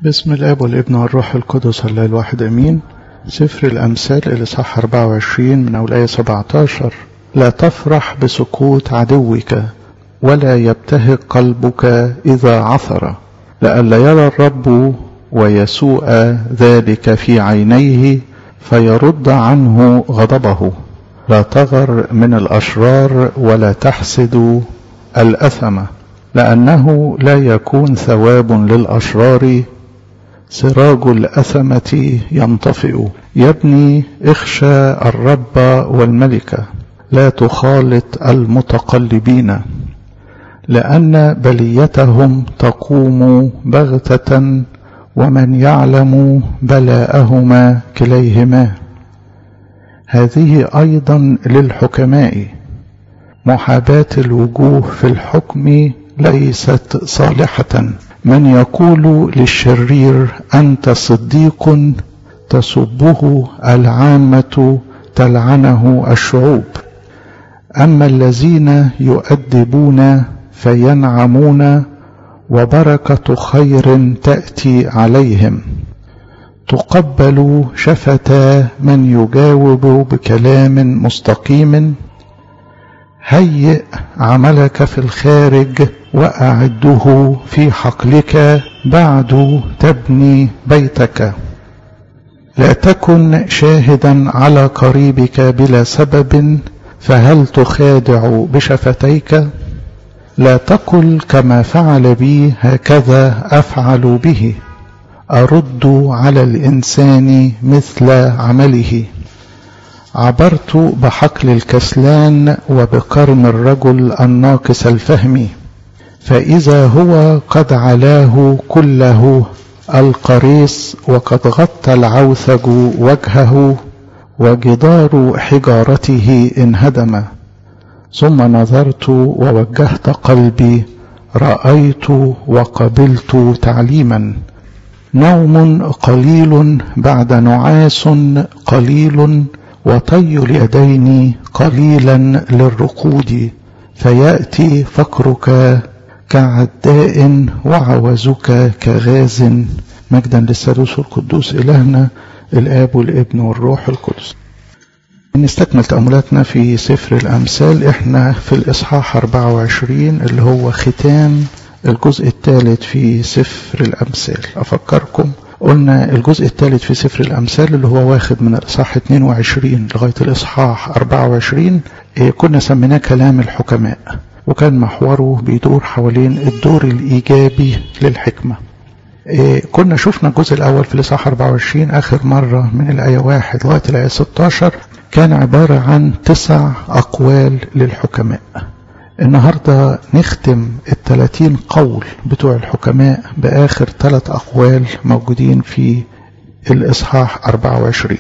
بسم الاب والابن والروح القدس الله الواحد امين سفر الامثال الاصحاح 24 من اول ايه 17 لا تفرح بسكوت عدوك ولا يبتهج قلبك اذا عثر لئلا يرى الرب ويسوء ذلك في عينيه فيرد عنه غضبه لا تغر من الاشرار ولا تحسد الاثم لانه لا يكون ثواب للاشرار سراج الأثمة ينطفئ يا ابني اخشى الرب والملكة لا تخالط المتقلبين لأن بليتهم تقوم بغتة ومن يعلم بلاءهما كليهما هذه أيضا للحكماء محاباة الوجوه في الحكم ليست صالحة من يقول للشرير أنت صديق تسبه العامة تلعنه الشعوب أما الذين يؤدبون فينعمون وبركة خير تأتي عليهم تقبل شفتا من يجاوب بكلام مستقيم هيئ عملك في الخارج وأعده في حقلك بعد تبني بيتك لا تكن شاهدا على قريبك بلا سبب فهل تخادع بشفتيك لا تقل كما فعل بي هكذا أفعل به أرد على الإنسان مثل عمله عبرت بحقل الكسلان وبكرم الرجل الناقص الفهم فإذا هو قد علاه كله القريص وقد غطى العوثج وجهه وجدار حجارته انهدم ثم نظرت ووجهت قلبي رأيت وقبلت تعليما نوم قليل بعد نعاس قليل وطي اليدين قليلا للرقود فيأتي فقرك كعداء وعوزك كغاز مجدا للثالوث القدوس إلهنا الآب والابن والروح القدس نستكمل تأملاتنا في سفر الأمثال احنا في الإصحاح 24 اللي هو ختام الجزء الثالث في سفر الأمثال أفكركم قلنا الجزء الثالث في سفر الأمثال اللي هو واخد من الإصحاح 22 لغاية الإصحاح 24 كنا سميناه كلام الحكماء وكان محوره بيدور حوالين الدور الإيجابي للحكمة كنا شفنا الجزء الأول في الإصحاح 24 آخر مرة من الآية 1 لغاية الآية 16 كان عبارة عن تسع أقوال للحكماء النهاردة نختم الثلاثين قول بتوع الحكماء بآخر ثلاث أقوال موجودين في الإصحاح 24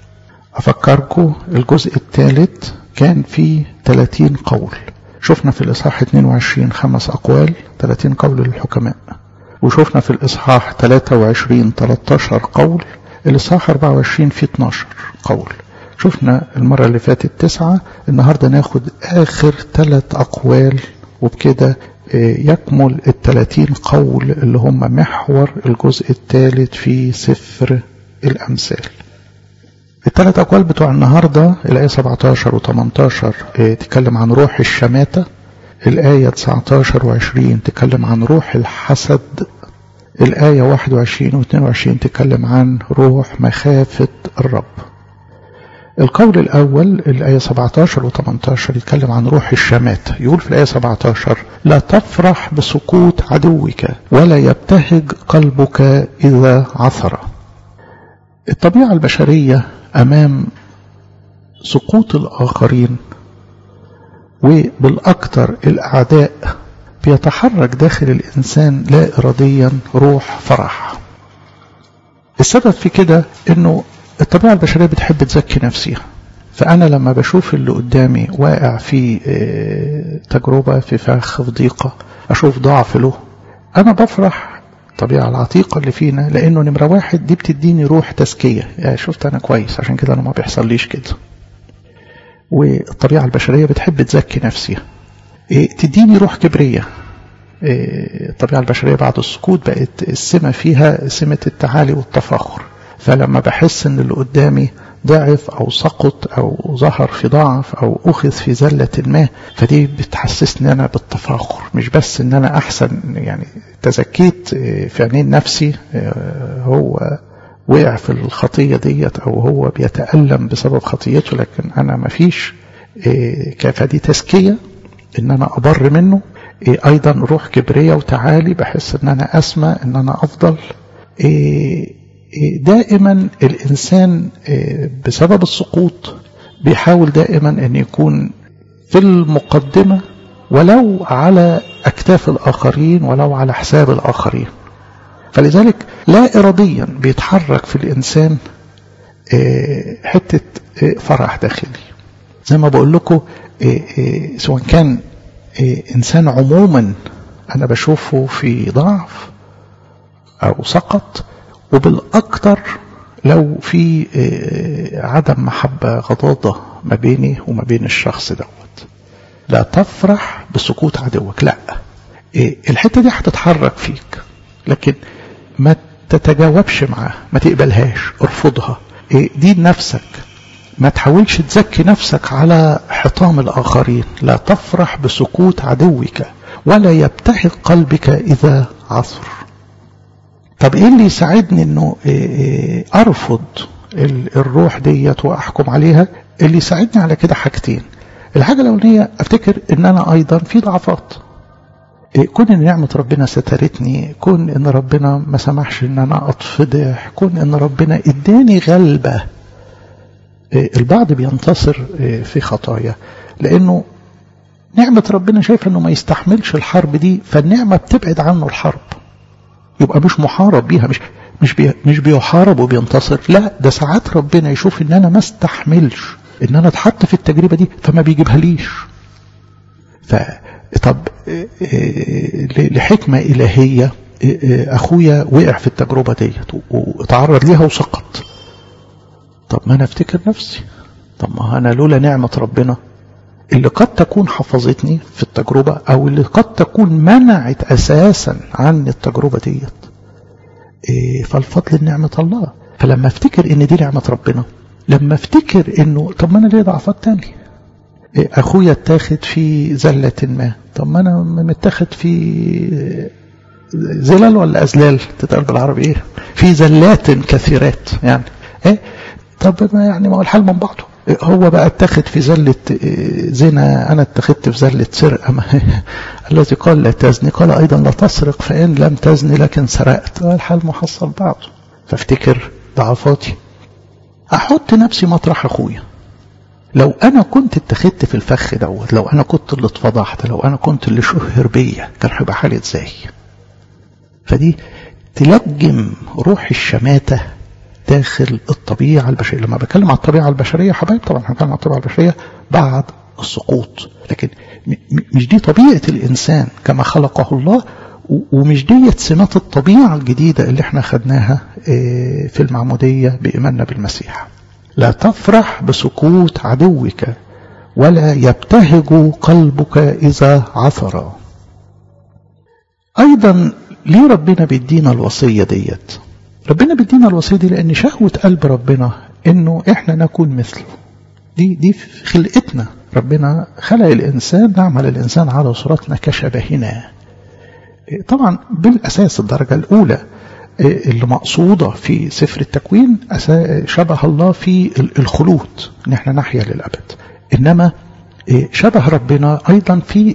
أفكركم الجزء الثالث كان فيه 30 قول شفنا في الإصحاح 22 خمس أقوال 30 قول للحكماء وشفنا في الإصحاح 23 13 قول الإصحاح 24 فيه 12 قول شفنا المرة اللي فاتت تسعة النهاردة ناخد آخر ثلاث أقوال وبكده يكمل الثلاثين قول اللي هم محور الجزء الثالث في سفر الأمثال الثلاث أقوال بتوع النهاردة الآية 17 و 18 تتكلم عن روح الشماتة الآية 19 و 20 تتكلم عن روح الحسد الآية 21 و 22 تتكلم عن روح مخافة الرب القول الأول الآية 17 و 18 يتكلم عن روح الشماتة يقول في الآية 17 لا تفرح بسقوط عدوك ولا يبتهج قلبك إذا عثر الطبيعة البشرية أمام سقوط الآخرين وبالأكثر الأعداء بيتحرك داخل الإنسان لا إراديا روح فرح السبب في كده أنه الطبيعة البشرية بتحب تزكي نفسها فأنا لما بشوف اللي قدامي واقع في تجربة في فخ في ضيقة أشوف ضعف له أنا بفرح الطبيعة العتيقة اللي فينا لأنه نمرة واحد دي بتديني روح تزكية يعني شفت أنا كويس عشان كده أنا ما بيحصليش كده والطبيعة البشرية بتحب تزكي نفسها تديني روح كبرية الطبيعة البشرية بعد السقوط بقت السمة فيها سمة التعالي والتفاخر فلما بحس ان اللي قدامي ضعف او سقط او ظهر في ضعف او اخذ في زلة ما فدي بتحسسني انا بالتفاخر مش بس ان انا احسن يعني تزكيت في عينين نفسي هو وقع في الخطية ديت او هو بيتألم بسبب خطيته لكن انا مفيش فدي تزكية ان انا ابر منه ايضا روح كبرية وتعالي بحس ان انا اسمى ان انا افضل دائما الانسان بسبب السقوط بيحاول دائما ان يكون في المقدمة ولو على اكتاف الاخرين ولو على حساب الاخرين فلذلك لا اراديا بيتحرك في الانسان حتة فرح داخلي زي ما بقول لكم سواء كان إنسان عموما أنا بشوفه في ضعف أو سقط وبالأكثر لو في عدم محبة غضاضة ما بيني وما بين الشخص دوت لا تفرح بسقوط عدوك لا الحتة دي هتتحرك فيك لكن ما تتجاوبش معاه ما تقبلهاش ارفضها دي نفسك ما تحاولش تزكي نفسك على حطام الآخرين لا تفرح بسقوط عدوك ولا يبتهج قلبك إذا عثر طب إيه اللي يساعدني أنه أرفض الروح ديت وأحكم عليها اللي يساعدني على كده حاجتين الحاجة الأولانية أفتكر أن أنا أيضا في ضعفات كون ان نعمة ربنا سترتني كون ان ربنا ما سمحش ان انا اتفضح كون ان ربنا اداني غلبة البعض بينتصر في خطايا لانه نعمة ربنا شايف انه ما يستحملش الحرب دي فالنعمة بتبعد عنه الحرب يبقى مش محارب بيها مش مش بي مش بيحارب وبينتصر لا ده ساعات ربنا يشوف ان انا ما استحملش ان انا اتحط في التجربة دي فما بيجيبها ليش ف طب لحكمة إلهية أخويا وقع في التجربة ديت وتعرض ليها وسقط طب ما أنا أفتكر نفسي طب ما أنا لولا نعمة ربنا اللي قد تكون حفظتني في التجربة أو اللي قد تكون منعت أساسا عن التجربة ديت فالفضل نعمة الله فلما افتكر ان دي نعمة ربنا لما افتكر انه طب ما انا ليه ضعفات تاني اخويا اتاخد في زلة ما طب ما انا متاخد في زلل ولا ازلال تتقال بالعربي ايه في زلات كثيرات يعني ايه طب ما يعني ما هو الحال من بعضه هو بقى اتخذ في زلة زنا أنا اتخذت في زلة سرقة الذي قال لا تزني قال أيضا لا تسرق فإن لم تزني لكن سرقت الحال محصل بعضه فافتكر ضعفاتي أحط نفسي مطرح أخويا لو أنا كنت اتخذت في الفخ دوت لو أنا كنت اللي اتفضحت لو أنا كنت اللي شهر بيا كان هيبقى حالي ازاي فدي تلجم روح الشماتة داخل الطبيعة البشرية لما بتكلم عن الطبيعة البشرية حبايب طبعا هنتكلم عن الطبيعة البشرية بعد السقوط لكن مش دي طبيعة الإنسان كما خلقه الله ومش ديت سمات الطبيعة الجديدة اللي احنا خدناها في المعمودية بإيماننا بالمسيح لا تفرح بسقوط عدوك ولا يبتهج قلبك إذا عثر أيضا ليه ربنا بيدينا الوصية ديت ربنا بيدينا الوصية دي لأن شهوة قلب ربنا إنه إحنا نكون مثله دي دي في خلقتنا ربنا خلق الإنسان نعمل الإنسان على صورتنا كشبهنا طبعا بالأساس الدرجة الأولى اللي مقصودة في سفر التكوين شبه الله في الخلود إن إحنا نحيا للأبد إنما شبه ربنا أيضا في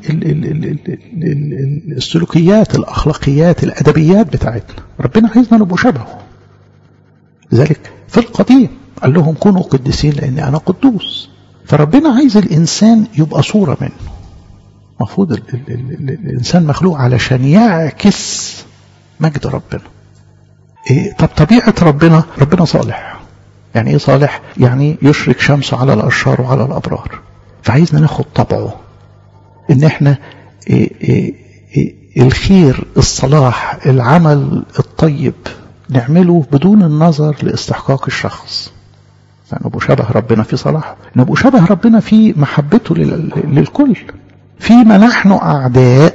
السلوكيات الأخلاقيات الأدبيات بتاعتنا ربنا عايزنا نبقى شبهه لذلك في القديم قال لهم كونوا قديسين لأني أنا قدوس فربنا عايز الإنسان يبقى صورة منه المفروض الإنسان مخلوق علشان يعكس مجد ربنا إيه طب طبيعة ربنا ربنا صالح يعني ايه صالح يعني يشرك شمسه على الأشرار وعلى الأبرار فعايزنا ناخد طبعه ان احنا إيه إيه إيه الخير الصلاح العمل الطيب نعمله بدون النظر لاستحقاق الشخص فنبقوا شبه ربنا في صلاحه نبقوا شبه ربنا في محبته للكل فيما نحن أعداء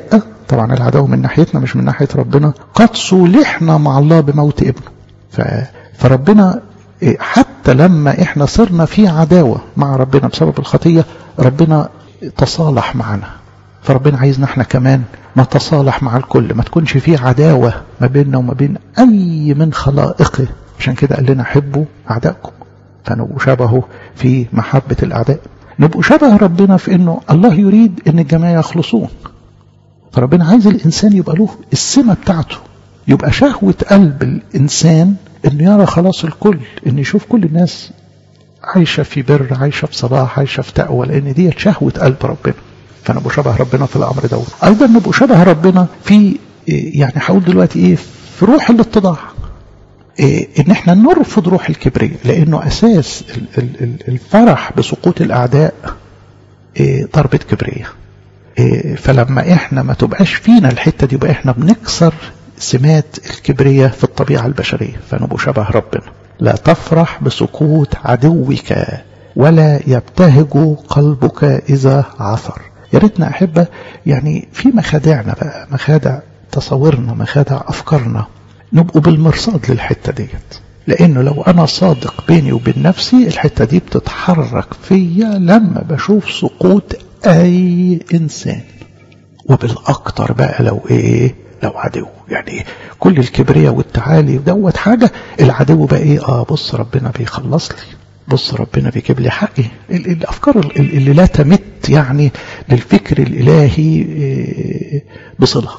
طبعا العداوة من ناحيتنا مش من ناحية ربنا قد صولحنا مع الله بموت ابنه ف... فربنا حتى لما احنا صرنا في عداوة مع ربنا بسبب الخطية ربنا تصالح معنا فربنا عايزنا احنا كمان نتصالح مع الكل ما تكونش في عداوة ما بيننا وما بين أي من خلائقه عشان كده قال لنا حبوا أعدائكم فنبقوا شبهه في محبة الأعداء نبقوا شبه ربنا في أنه الله يريد أن الجميع يخلصون فربنا عايز الإنسان يبقى له السمة بتاعته يبقى شهوة قلب الإنسان أنه يرى خلاص الكل أن يشوف كل الناس عايشة في بر عايشة في صلاح عايشة في تقوى لأن دي شهوة قلب ربنا فنبقوا شبه ربنا في الأمر دوت أيضا نبقوا شبه ربنا في يعني هقول دلوقتي إيه في روح الاتضاع إيه ان احنا نرفض روح الكبرياء لانه اساس الفرح بسقوط الاعداء إيه ضربة كبرياء إيه فلما احنا ما تبقاش فينا الحتة دي يبقى احنا بنكسر سمات الكبرياء في الطبيعة البشرية فنبقوا شبه ربنا لا تفرح بسقوط عدوك ولا يبتهج قلبك إذا عثر يا ريتنا أحبة يعني في مخادعنا بقى مخادع تصورنا مخادع أفكارنا نبقوا بالمرصاد للحتة ديت لأنه لو أنا صادق بيني وبين نفسي الحتة دي بتتحرك فيا لما بشوف سقوط أي إنسان وبالأكتر بقى لو إيه لو عدو يعني كل الكبرياء والتعالي دوت حاجة العدو بقى إيه آه بص ربنا بيخلص لي بص ربنا بيجيب لي حقي الأفكار اللي لا تمت يعني للفكر الإلهي بصلة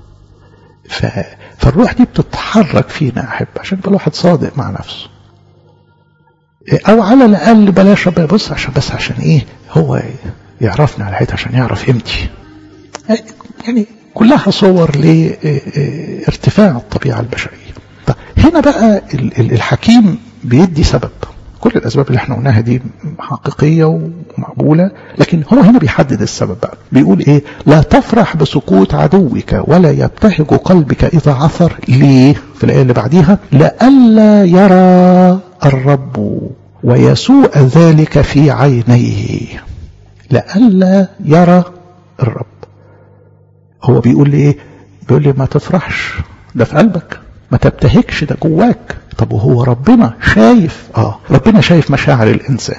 فالروح دي بتتحرك فينا أحب عشان يبقى الواحد صادق مع نفسه أو على الأقل بلاش ربنا بص عشان بس عشان إيه هو يعرفني على حيث عشان يعرف قيمتي يعني كلها صور لارتفاع الطبيعة البشرية طب هنا بقى الحكيم بيدي سبب كل الأسباب اللي احنا قلناها دي حقيقية ومقبولة لكن هو هنا بيحدد السبب بقى بيقول ايه لا تفرح بسقوط عدوك ولا يبتهج قلبك إذا عثر ليه في الآية اللي بعديها لئلا يرى الرب ويسوء ذلك في عينيه لئلا يرى الرب هو بيقول لي ايه بيقول لي ما تفرحش ده في قلبك ما تبتهجش ده جواك طب وهو ربنا شايف اه ربنا شايف مشاعر الانسان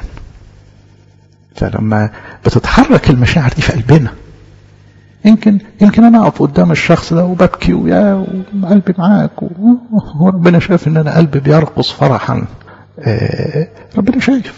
فلما بتتحرك المشاعر دي في قلبنا يمكن يمكن انا اقف قدام الشخص ده وببكي ويا وقلبي معاك وربنا شايف ان انا قلبي بيرقص فرحا آه ربنا شايف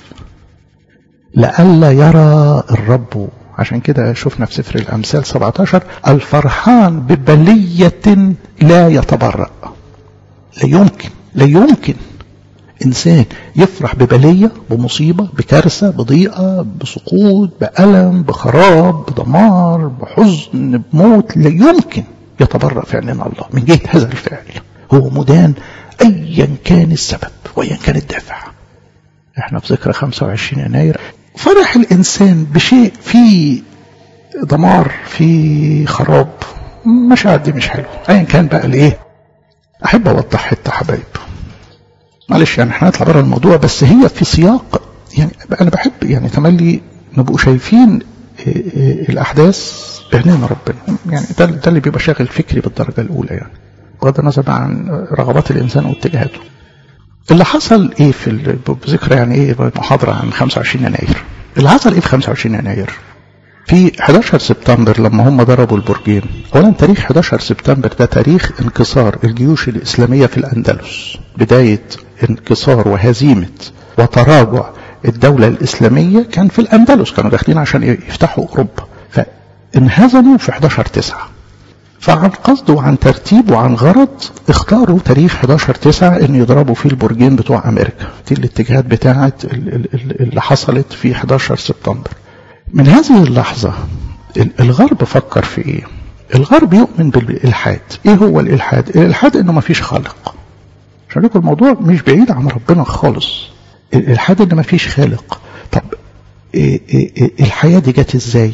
لئلا يرى الرب عشان كده شفنا في سفر الامثال 17 الفرحان ببليه لا يتبرأ لا يمكن لا يمكن إنسان يفرح ببلية بمصيبة بكارثة بضيقة بسقوط بألم بخراب بدمار بحزن بموت لا يمكن يتبرأ في عيننا الله من جهة هذا الفعل هو مدان أيا كان السبب وأيا كان الدافع احنا في ذكرى 25 يناير فرح الإنسان بشيء فيه دمار فيه خراب مشاعر دي مش حلوة أيا كان بقى الإيه أحب أوضح حتة حبايب معلش يعني احنا نطلع بره الموضوع بس هي في سياق يعني أنا بحب يعني تملي نبقوا شايفين الأحداث بعينين ربنا يعني ده, ده اللي بيبقى شاغل فكري بالدرجة الأولى يعني بغض النظر عن رغبات الإنسان واتجاهاته اللي حصل ايه في بذكرى يعني ايه محاضرة عن 25 يناير اللي حصل ايه في 25 يناير في 11 سبتمبر لما هم ضربوا البرجين اولا تاريخ 11 سبتمبر ده تاريخ انكسار الجيوش الاسلامية في الاندلس بداية انكسار وهزيمة وتراجع الدولة الاسلامية كان في الاندلس كانوا داخلين عشان يفتحوا اوروبا فانهزموا في 11 9 فعن قصد وعن ترتيب وعن غرض اختاروا تاريخ 11 9 ان يضربوا فيه البرجين بتوع امريكا دي الاتجاهات بتاعه اللي حصلت في 11 سبتمبر من هذه اللحظة الغرب فكر في ايه الغرب يؤمن بالإلحاد ايه هو الإلحاد الإلحاد انه ما فيش خالق عشان لكم الموضوع مش بعيد عن ربنا خالص الإلحاد ان ما فيش خالق طب إيه إيه إيه الحياة دي جت ازاي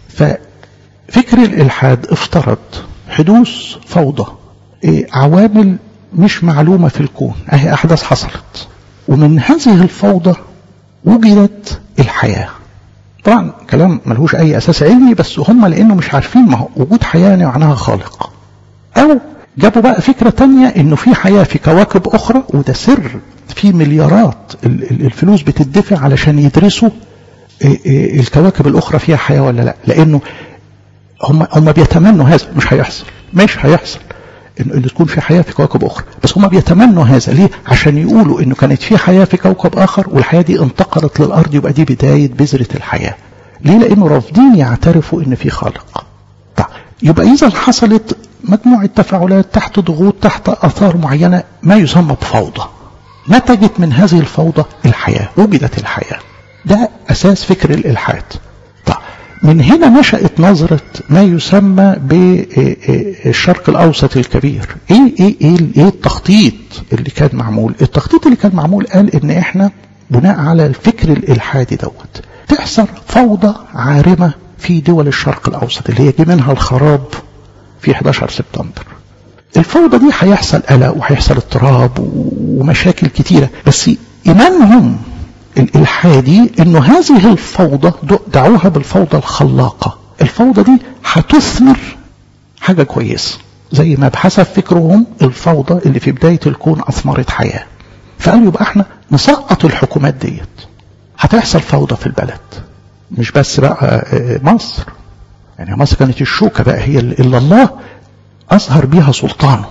ففكر الإلحاد افترض حدوث فوضى عوامل مش معلومة في الكون اهي أحداث حصلت ومن هذه الفوضى وجدت الحياة طبعا كلام ملهوش اي اساس علمي بس هم لانه مش عارفين ما هو وجود حياه يعني معناها خالق او جابوا بقى فكره تانية انه في حياه في كواكب اخرى وده سر في مليارات الفلوس بتدفع علشان يدرسوا الكواكب الاخرى فيها حياه ولا لا لانه هم هم بيتمنوا هذا مش هيحصل مش هيحصل انه تكون في حياه في كواكب اخرى بس هم بيتمنوا هذا ليه عشان يقولوا انه كانت في حياه في كوكب اخر والحياه دي انتقلت للارض يبقى دي بدايه بذره الحياه ليه لانه رافضين يعترفوا ان في خالق طيب يبقى اذا حصلت مجموعه تفاعلات تحت ضغوط تحت اثار معينه ما يسمى بفوضى نتجت من هذه الفوضى الحياه وجدت الحياه ده اساس فكر الالحاد طيب من هنا نشأت نظرة ما يسمى بالشرق الأوسط الكبير إيه, إيه, إيه, إيه التخطيط اللي كان معمول التخطيط اللي كان معمول قال إن إحنا بناء على الفكر الإلحادي دوت تحصل فوضى عارمة في دول الشرق الأوسط اللي هي جه منها الخراب في 11 سبتمبر الفوضى دي هيحصل قلق وهيحصل اضطراب ومشاكل كتيرة بس إيمانهم الإلحادي إنه هذه الفوضى دعوها بالفوضى الخلاقة الفوضى دي هتثمر حاجة كويسة زي ما بحسب فكرهم الفوضى اللي في بداية الكون أثمرت حياة فقالوا يبقى احنا نسقط الحكومات ديت هتحصل فوضى في البلد مش بس بقى مصر يعني مصر كانت الشوكة بقى هي اللي الله أظهر بيها سلطانه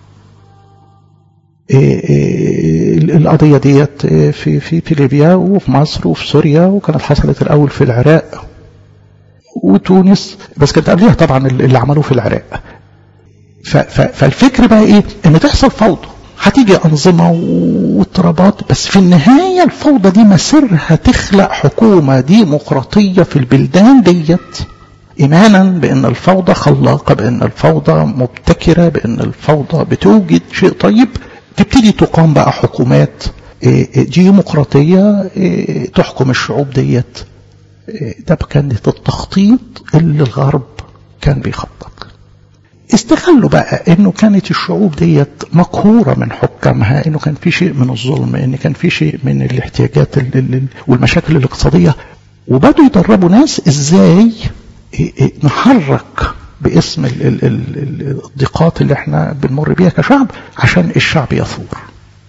القضية ديت في في في ليبيا وفي مصر وفي سوريا وكانت حصلت الأول في العراق وتونس بس كانت قبلها طبعا اللي عملوه في العراق فالفكر بقى ايه ان تحصل فوضى هتيجي أنظمة واضطرابات بس في النهاية الفوضى دي مسيرها تخلق حكومة ديمقراطية في البلدان ديت إيمانا بأن الفوضى خلاقة بأن الفوضى مبتكرة بأن الفوضى بتوجد شيء طيب تبتدي تقام بقى حكومات ديمقراطية تحكم الشعوب ديت ده كانت التخطيط اللي الغرب كان بيخطط استغلوا بقى انه كانت الشعوب ديت مقهوره من حكامها انه كان في شيء من الظلم ان كان في شيء من الاحتياجات والمشاكل الاقتصاديه وبدوا يدربوا ناس ازاي نحرك باسم الضيقات اللي احنا بنمر بيها كشعب عشان الشعب يثور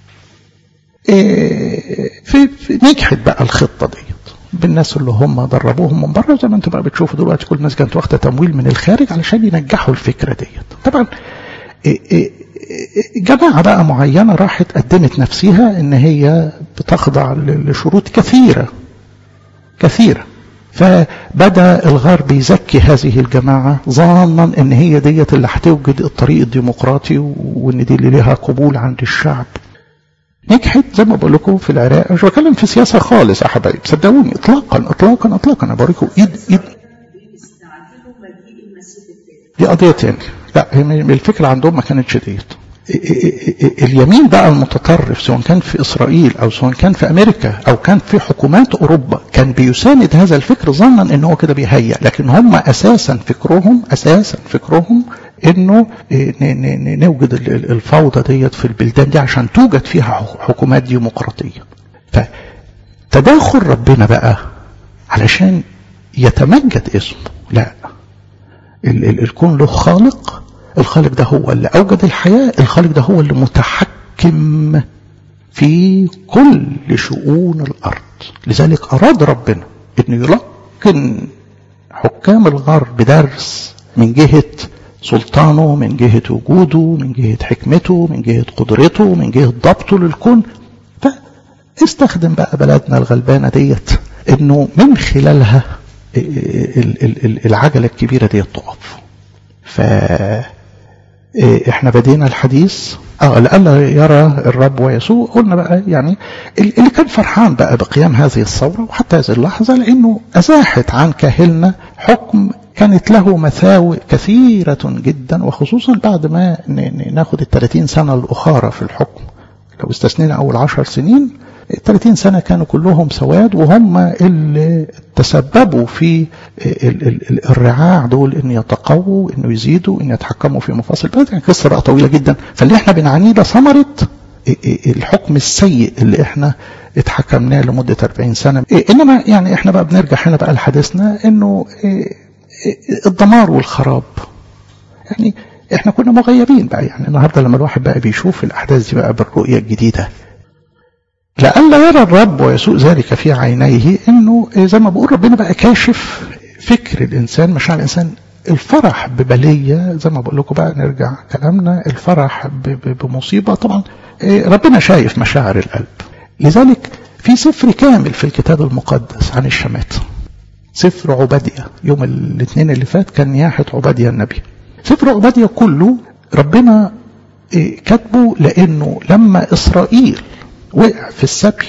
في, في نجحت بقى الخطه ديت بالناس اللي هم دربوهم من بره زي ما انتم بقى بتشوفوا دلوقتي كل الناس كانت واخده تمويل من الخارج علشان ينجحوا الفكره ديت طبعا جماعه بقى معينه راحت قدمت نفسها ان هي بتخضع لشروط كثيره كثيره فبدا الغرب يزكي هذه الجماعه ظانا ان هي ديت اللي هتوجد الطريق الديمقراطي وان دي اللي ليها قبول عند الشعب نجحت زي ما بقول لكم في العراق مش بتكلم في سياسه خالص يا حبايب صدقوني اطلاقا اطلاقا اطلاقا انا بوريكم ايد ايد دي قضيه تاني لا هي الفكره عندهم ما كانتش ديت اليمين بقى المتطرف سواء كان في اسرائيل او سواء كان في امريكا او كان في حكومات اوروبا كان بيساند هذا الفكر ظنا ان هو كده بيهيأ لكن هم اساسا فكرهم اساسا فكرهم انه نوجد الفوضى ديت في البلدان دي عشان توجد فيها حكومات ديمقراطيه فتداخل ربنا بقى علشان يتمجد اسمه لا الكون له خالق الخالق ده هو اللي اوجد الحياه الخالق ده هو اللي متحكم في كل شؤون الارض لذلك اراد ربنا انه يلقن حكام الغرب درس من جهه سلطانه من جهة وجوده من جهة حكمته من جهة قدرته من جهة ضبطه للكون فاستخدم بقى بلدنا الغلبانة ديت انه من خلالها العجلة الكبيرة ديت تقف ف احنا بدينا الحديث اه لئلا يرى الرب ويسوء قلنا بقى يعني اللي كان فرحان بقى بقيام هذه الثوره وحتى هذه اللحظه لانه ازاحت عن كاهلنا حكم كانت له مساوئ كثيرة جدا وخصوصا بعد ما ناخد ال 30 سنة الأخرى في الحكم لو استثنينا أول عشر سنين ال 30 سنة كانوا كلهم سواد وهم اللي تسببوا في الرعاع دول ان يتقووا انه يزيدوا ان يتحكموا في مفاصل البلد يعني قصة بقى طويلة جدا فاللي احنا بنعانيه ده ثمرة الحكم السيء اللي احنا اتحكمناه لمدة 40 سنة انما يعني احنا بقى بنرجع هنا بقى لحديثنا انه الدمار والخراب يعني احنا كنا مغيبين بقى يعني النهارده لما الواحد بقى بيشوف الاحداث دي بقى بالرؤيه الجديده لئلا يرى الرب ويسوء ذلك في عينيه انه زي ما بقول ربنا بقى كاشف فكر الانسان مشاعر الانسان الفرح ببليه زي ما بقول لكم بقى نرجع كلامنا الفرح بمصيبه طبعا ربنا شايف مشاعر القلب لذلك في سفر كامل في الكتاب المقدس عن الشمات سفر عبادية يوم الاثنين اللي فات كان نياحة عبادية النبي سفر عبادية كله ربنا كاتبه لأنه لما إسرائيل وقع في السبي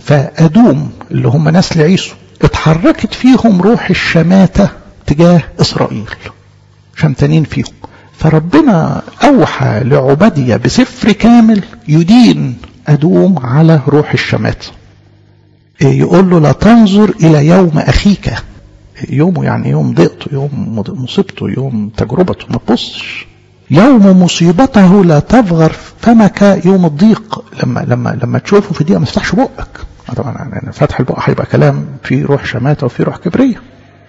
فأدوم اللي هم نسل عيسو اتحركت فيهم روح الشماتة تجاه إسرائيل شمتانين فيهم فربنا أوحى لعبادية بسفر كامل يدين أدوم على روح الشماتة يقول له لا تنظر إلى يوم أخيك يومه يعني يوم ضيقته يوم مصيبته يوم تجربته ما تبصش يوم مصيبته لا تفغر فمك يوم الضيق لما لما لما تشوفه في دقيقه ما تفتحش بقك طبعا يعني فتح البق هيبقى كلام فيه روح شماته وفيه روح كبريه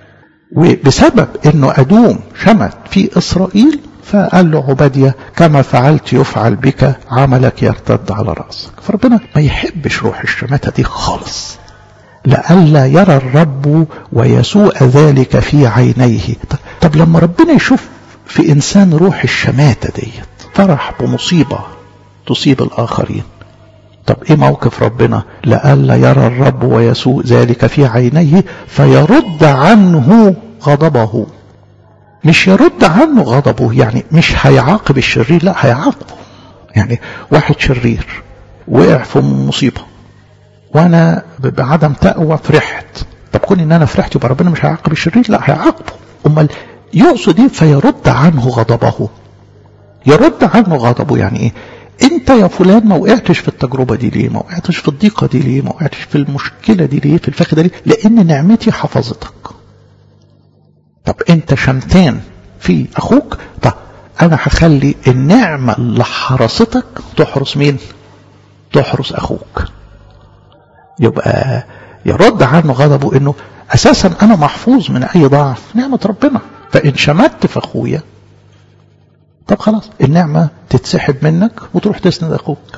وبسبب انه ادوم شمت في اسرائيل فقال له عبادية كما فعلت يفعل بك عملك يرتد على رأسك فربنا ما يحبش روح الشماتة دي خالص لئلا يرى الرب ويسوء ذلك في عينيه طب لما ربنا يشوف في إنسان روح الشماتة ديت فرح بمصيبة تصيب الآخرين طب ايه موقف ربنا لئلا يرى الرب ويسوء ذلك في عينيه فيرد عنه غضبه مش يرد عنه غضبه يعني مش هيعاقب الشرير لا هيعاقبه يعني واحد شرير وقع في مصيبة وانا بعدم تقوى فرحت طب كون ان انا فرحت يبقى ربنا مش هيعاقب الشرير لا هيعاقبه امال يقصد ايه فيرد عنه غضبه يرد عنه غضبه يعني ايه انت يا فلان ما وقعتش في التجربه دي ليه ما وقعتش في الضيقه دي ليه ما وقعتش في المشكله دي ليه في الفخ ده ليه لان نعمتي حفظتك طب انت شمتان في اخوك طب انا هخلي النعمة اللي حرستك تحرس مين تحرس اخوك يبقى يرد عنه غضبه انه اساسا انا محفوظ من اي ضعف نعمة ربنا فان شمت في اخويا طب خلاص النعمة تتسحب منك وتروح تسند اخوك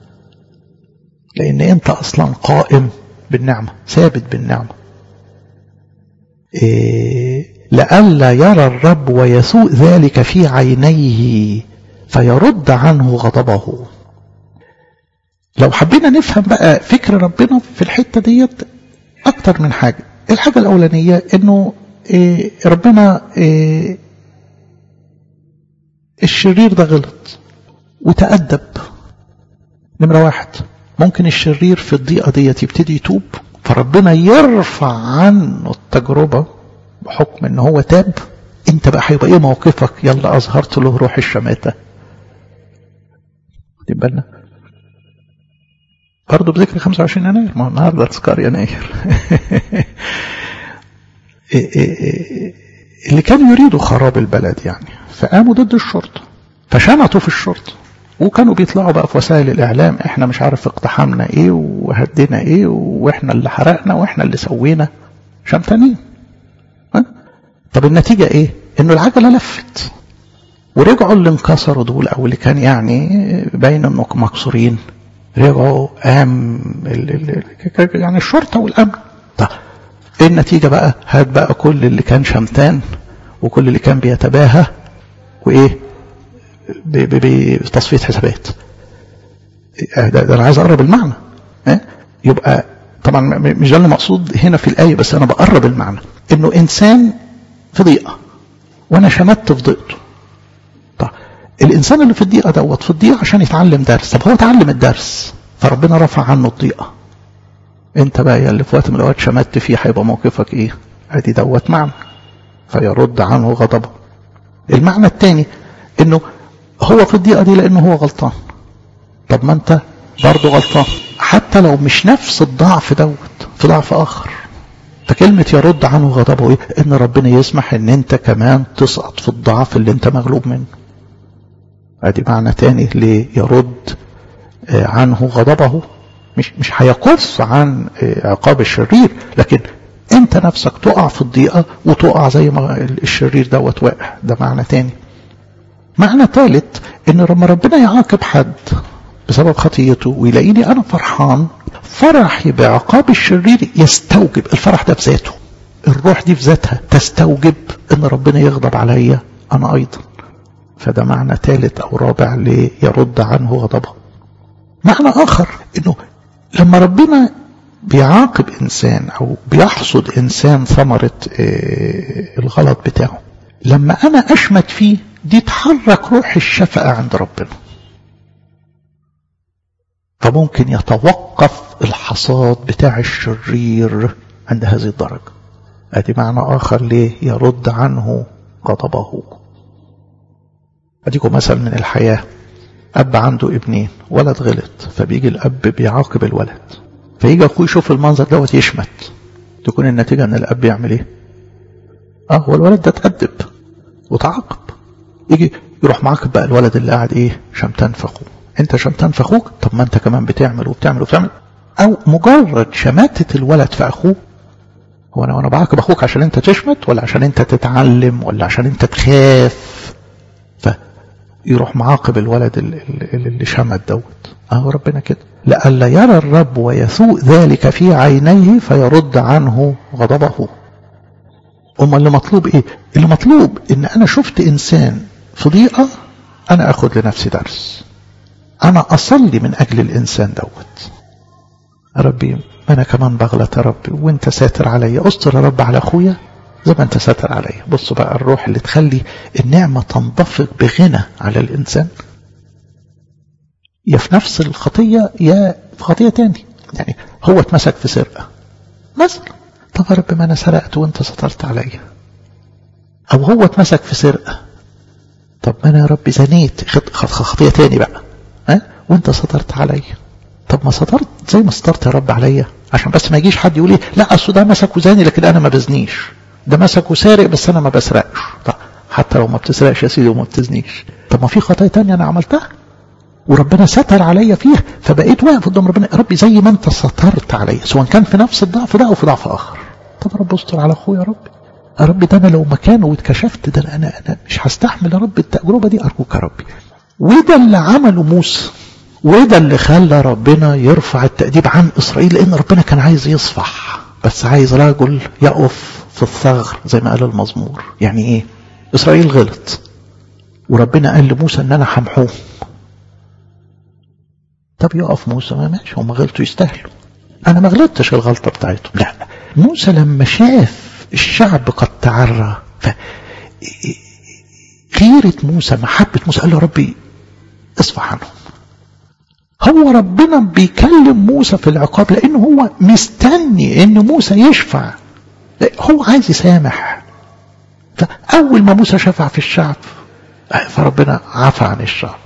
لان انت اصلا قائم بالنعمة ثابت بالنعمة إيه لئلا يرى الرب ويسوء ذلك في عينيه فيرد عنه غضبه لو حبينا نفهم بقى فكر ربنا في الحتة ديت أكتر من حاجة الحاجة الأولانية إنه إيه ربنا إيه الشرير ده غلط وتأدب نمرة واحد ممكن الشرير في الضيقة ديت يبتدي يتوب فربنا يرفع عنه التجربة بحكم ان هو تاب انت بقى هيبقى ايه موقفك يلا اظهرت له روح الشماتة خدين بالنا برضه بذكر 25 يناير ما هو النهارده تذكار يناير اللي كانوا يريدوا خراب البلد يعني فقاموا ضد الشرطة فشمتوا في الشرطة وكانوا بيطلعوا بقى في وسائل الإعلام إحنا مش عارف اقتحمنا إيه وهدينا إيه وإحنا اللي حرقنا وإحنا اللي سوينا شمتانين طب النتيجة إيه؟ إنه العجلة لفت ورجعوا اللي انكسروا دول أو اللي كان يعني باين إنه مكسورين رجعوا قام يعني الشرطة والأمن طب إيه النتيجة بقى؟ هات بقى كل اللي كان شمتان وكل اللي كان بيتباهى وإيه؟ بتصفية حسابات ده, ده انا عايز اقرب المعنى اه؟ يبقى طبعا مش ده اللي مقصود هنا في الايه بس انا بقرب المعنى انه انسان في ضيقه وانا شمت في ضيقته طب الانسان اللي في الضيقه دوت في الضيقه عشان يتعلم درس طب هو اتعلم الدرس فربنا رفع عنه الضيقه انت بقى يا اللي في وقت من الاوقات شمت فيه هيبقى موقفك ايه ادي دوت معنى فيرد عنه غضبه المعنى الثاني انه هو في الضيقه دي لانه هو غلطان طب ما انت برضه غلطان حتى لو مش نفس الضعف دوت في ضعف اخر فكلمة يرد عنه غضبه ايه ان ربنا يسمح ان انت كمان تسقط في الضعف اللي انت مغلوب منه ادي معنى تاني ليرد عنه غضبه مش مش هيقص عن عقاب الشرير لكن انت نفسك تقع في الضيقة وتقع زي ما الشرير دوت واقع ده معنى تاني معنى ثالث ان لما ربنا يعاقب حد بسبب خطيته ويلاقيني انا فرحان فرحي بعقاب الشرير يستوجب الفرح ده بذاته الروح دي في ذاتها تستوجب ان ربنا يغضب عليا انا ايضا فده معنى ثالث او رابع ليرد عنه غضبه معنى اخر انه لما ربنا بيعاقب انسان او بيحصد انسان ثمرة الغلط بتاعه لما انا اشمت فيه دي تحرك روح الشفقة عند ربنا فممكن يتوقف الحصاد بتاع الشرير عند هذه الدرجة ادي معنى اخر ليه يرد عنه غضبه اديكم مثل من الحياة اب عنده ابنين ولد غلط فبيجي الاب بيعاقب الولد فيجي اخوه يشوف المنظر دوت يشمت تكون النتيجة ان الاب يعمل ايه اه هو الولد ده اتأدب وتعاقب يجي يروح معاقب بقى الولد اللي قاعد ايه شمتان في اخوه انت شمتان في اخوك طب ما انت كمان بتعمل وبتعمل وبتعمل او مجرد شماتة الولد في اخوه هو انا وانا بعاقب اخوك عشان انت تشمت ولا عشان انت تتعلم ولا عشان انت تخاف فيروح معاقب الولد اللي, اللي شمت دوت اهو ربنا كده لئلا يرى الرب ويسوء ذلك في عينيه فيرد عنه غضبه أما اللي مطلوب إيه اللي مطلوب إن أنا شفت إنسان في ضيقة أنا أخذ لنفسي درس أنا أصلي من أجل الإنسان دوت ربي أنا كمان بغلط يا ربي وأنت ساتر عليا أستر يا رب على أخويا زي ما أنت ساتر عليا بص بقى الروح اللي تخلي النعمة تنضفق بغنى على الإنسان يا في نفس الخطية يا في خطية تاني يعني هو اتمسك في سرقة مثلا طب يا رب ما أنا سرقت وأنت سترت عليا أو هو اتمسك في سرقة طب ما أنا يا رب زنيت خطية تاني بقى ها وأنت سترت عليا طب ما سترت زي ما سترت يا رب عليا عشان بس ما يجيش حد يقول لي لا أصل ده مسك وزاني لكن أنا ما بزنيش ده مسك وسارق بس أنا ما بسرقش طب حتى لو ما بتسرقش يا سيدي وما بتزنيش طب ما في خطايا تانية أنا عملتها وربنا ستر عليا فيها فبقيت واقف قدام ربنا يا ربي زي ما انت سترت عليا سواء كان في نفس الضعف ده او في ضعف اخر طب يا رب استر على اخويا يا رب يا رب ده انا لو مكانه واتكشفت ده انا انا مش هستحمل يا رب التجربه دي ارجوك يا ربي وده اللي عمله موسى وده اللي خلى ربنا يرفع التأديب عن إسرائيل لأن ربنا كان عايز يصفح بس عايز رجل يقف في الثغر زي ما قال المزمور يعني إيه إسرائيل غلط وربنا قال لموسى إن أنا همحوه طب يقف موسى ما ماشي هم غلطوا يستاهلوا انا ما غلطتش الغلطه بتاعتهم لا موسى لما شاف الشعب قد تعرى ف غيرة موسى محبة موسى قال له ربي اصفح عنهم هو ربنا بيكلم موسى في العقاب لانه هو مستني ان موسى يشفع هو عايز يسامح فاول ما موسى شفع في الشعب فربنا عفى عن الشعب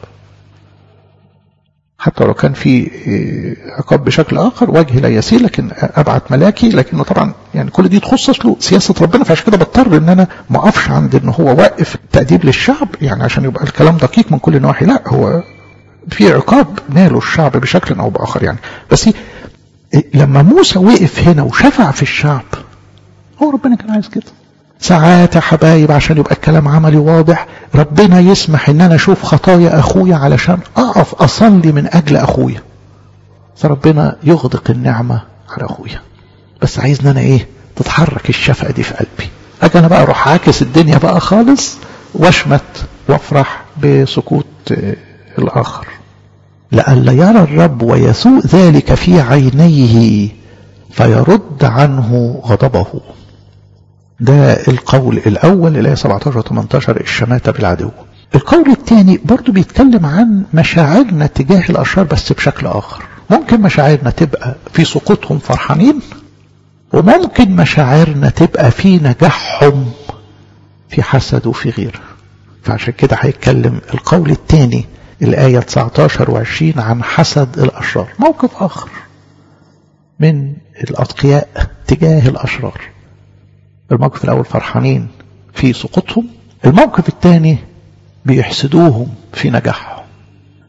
حتى لو كان في عقاب بشكل اخر وجه لا يسير لكن ابعت ملاكي لكنه طبعا يعني كل دي تخصص له سياسه ربنا فعشان كده بضطر ان انا ما اقفش عند ان هو واقف تاديب للشعب يعني عشان يبقى الكلام دقيق من كل النواحي لا هو في عقاب ناله الشعب بشكل او باخر يعني بس لما موسى وقف هنا وشفع في الشعب هو ربنا كان عايز كده ساعات يا حبايب عشان يبقى الكلام عملي واضح ربنا يسمح ان انا اشوف خطايا اخويا علشان اقف اصلي من اجل اخويا فربنا يغدق النعمة على اخويا بس عايزنا انا ايه تتحرك الشفقة دي في قلبي اجي انا بقى اروح عاكس الدنيا بقى خالص واشمت وافرح بسكوت الاخر لئلا يرى الرب ويسوء ذلك في عينيه فيرد عنه غضبه ده القول الأول الآية 17 و 18 الشماتة بالعدو القول الثاني برضو بيتكلم عن مشاعرنا تجاه الأشرار بس بشكل آخر ممكن مشاعرنا تبقى في سقوطهم فرحانين وممكن مشاعرنا تبقى في نجاحهم في حسد وفي غيره فعشان كده هيتكلم القول الثاني الآية 19 و 20 عن حسد الأشرار موقف آخر من الأتقياء تجاه الأشرار الموقف الأول فرحانين في سقوطهم الموقف الثاني بيحسدوهم في نجاحهم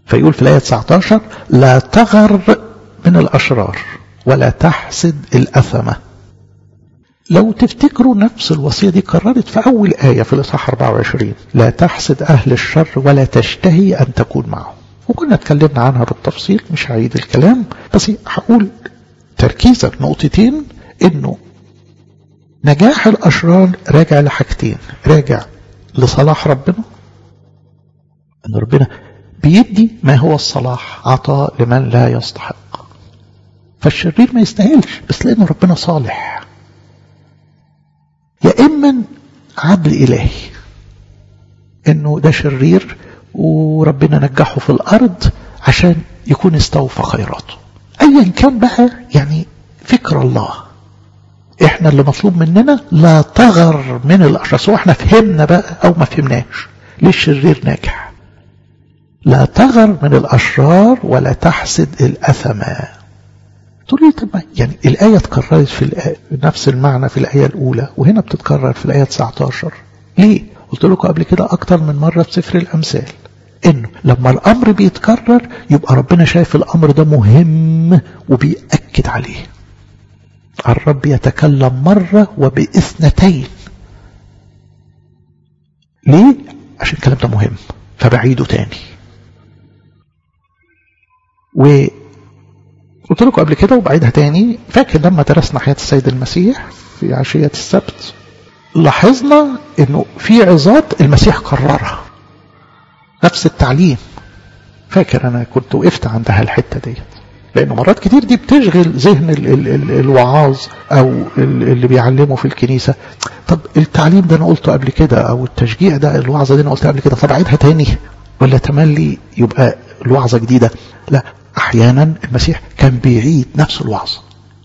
فيقول في الآية 19 لا تغر من الأشرار ولا تحسد الأثمة لو تفتكروا نفس الوصية دي قررت في أول آية في الإصحاح 24 لا تحسد أهل الشر ولا تشتهي أن تكون معهم وكنا اتكلمنا عنها بالتفصيل مش هعيد الكلام بس هقول تركيزا نقطتين انه نجاح الاشرار راجع لحاجتين راجع لصلاح ربنا ان ربنا بيدي ما هو الصلاح عطاء لمن لا يستحق فالشرير ما يستاهلش بس لانه ربنا صالح يا اما عدل الهي انه ده شرير وربنا نجحه في الارض عشان يكون استوفى خيراته ايا كان بقى يعني فكر الله احنا اللي مطلوب مننا لا تغر من الاشرار سواء احنا فهمنا بقى او ما فهمناش ليه الشرير ناجح لا تغر من الاشرار ولا تحسد الاثما تقول لي طب يعني الايه اتكررت في الآية نفس المعنى في الايه الاولى وهنا بتتكرر في الايه 19 ليه قلت لكم قبل كده اكتر من مره في سفر الامثال انه لما الامر بيتكرر يبقى ربنا شايف الامر ده مهم وبيأكد عليه الرب يتكلم مرة وبإثنتين ليه؟ عشان الكلام ده مهم فبعيده تاني و قلت لكم قبل كده وبعيدها تاني فاكر لما درسنا حياة السيد المسيح في عشية السبت لاحظنا انه في عظات المسيح كررها نفس التعليم فاكر انا كنت وقفت عندها الحته ديت لانه مرات كتير دي بتشغل ذهن ال ال ال الوعاظ او اللي بيعلموا في الكنيسه طب التعليم ده انا قلته قبل كده او التشجيع ده الوعظه دي انا قلتها قبل كده طب اعيدها تاني ولا تملي يبقى الوعظه جديده لا احيانا المسيح كان بيعيد نفس الوعظه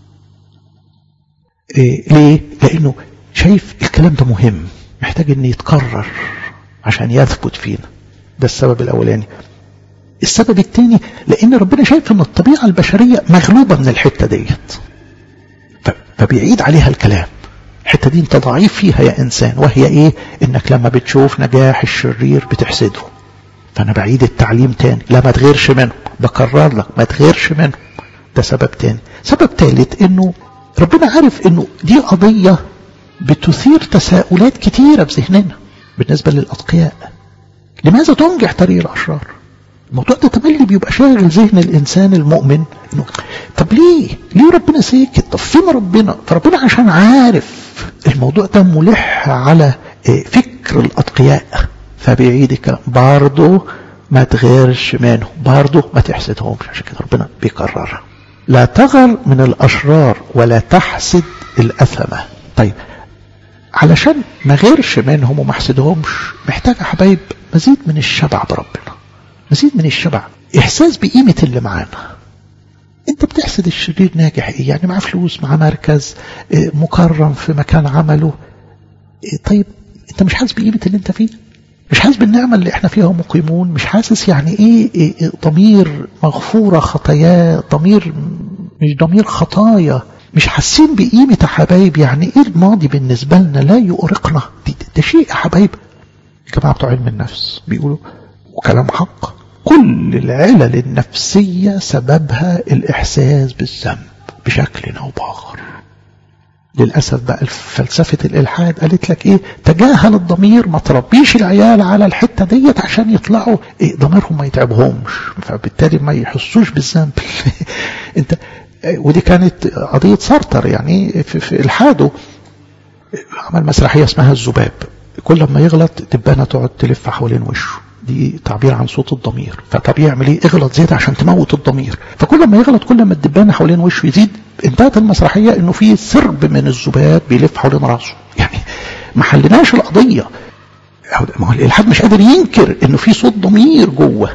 إيه ليه لانه شايف الكلام ده مهم محتاج ان يتكرر عشان يثبت فينا ده السبب الاولاني السبب الثاني لان ربنا شايف ان الطبيعه البشريه مغلوبه من الحته ديت فبيعيد عليها الكلام الحته دي انت ضعيف فيها يا انسان وهي ايه انك لما بتشوف نجاح الشرير بتحسده فانا بعيد التعليم تاني لا ما تغيرش منه بكرر لك ما تغيرش منه ده سبب تاني سبب ثالث انه ربنا عارف انه دي قضيه بتثير تساؤلات كتيره في ذهننا بالنسبه للاتقياء لماذا تنجح طريق الاشرار الموضوع ده تملي بيبقى شاغل ذهن الانسان المؤمن انه طب ليه؟ ليه ربنا ساكت؟ طب فين ربنا؟ فربنا عشان عارف الموضوع ده ملح على فكر الاتقياء فبيعيد الكلام برضه ما تغيرش منه برضه ما تحسدهمش عشان كده ربنا بيكررها لا تغر من الاشرار ولا تحسد الاثمه طيب علشان ما غيرش منهم وما احسدهمش محتاج يا حبايب مزيد من الشبع بربنا مزيد من الشبع احساس بقيمه اللي معانا انت بتحسد الشرير ناجح ايه يعني معاه فلوس معاه مركز مكرم في مكان عمله طيب انت مش حاسس بقيمه اللي انت فيه مش حاسس بالنعمة اللي احنا فيها مقيمون مش حاسس يعني ايه, إيه ضمير مغفورة خطاياه ضمير مش ضمير خطايا مش حاسين بقيمة يا حبايب يعني ايه الماضي بالنسبة لنا لا يؤرقنا ده شيء يا حبايب الجماعة بتوع علم النفس بيقولوا وكلام حق كل العلل النفسية سببها الإحساس بالذنب بشكل أو بآخر للأسف بقى فلسفة الإلحاد قالت لك إيه تجاهل الضمير ما تربيش العيال على الحتة ديت عشان يطلعوا إيه ضميرهم ما يتعبهمش فبالتالي ما يحسوش بالذنب أنت ودي كانت قضية سارتر يعني في, في إلحاده عمل مسرحية اسمها الذباب كل ما يغلط دبانة تقعد تلف حوالين وشه دي تعبير عن صوت الضمير فطب يعمل ايه اغلط زيادة عشان تموت الضمير فكل ما يغلط كل ما الدبانة حوالين وشه يزيد انتهت المسرحية انه في سرب من الذباب بيلف حوالين راسه يعني ما حلناش القضية ما هو الالحاد مش قادر ينكر انه في صوت ضمير جوه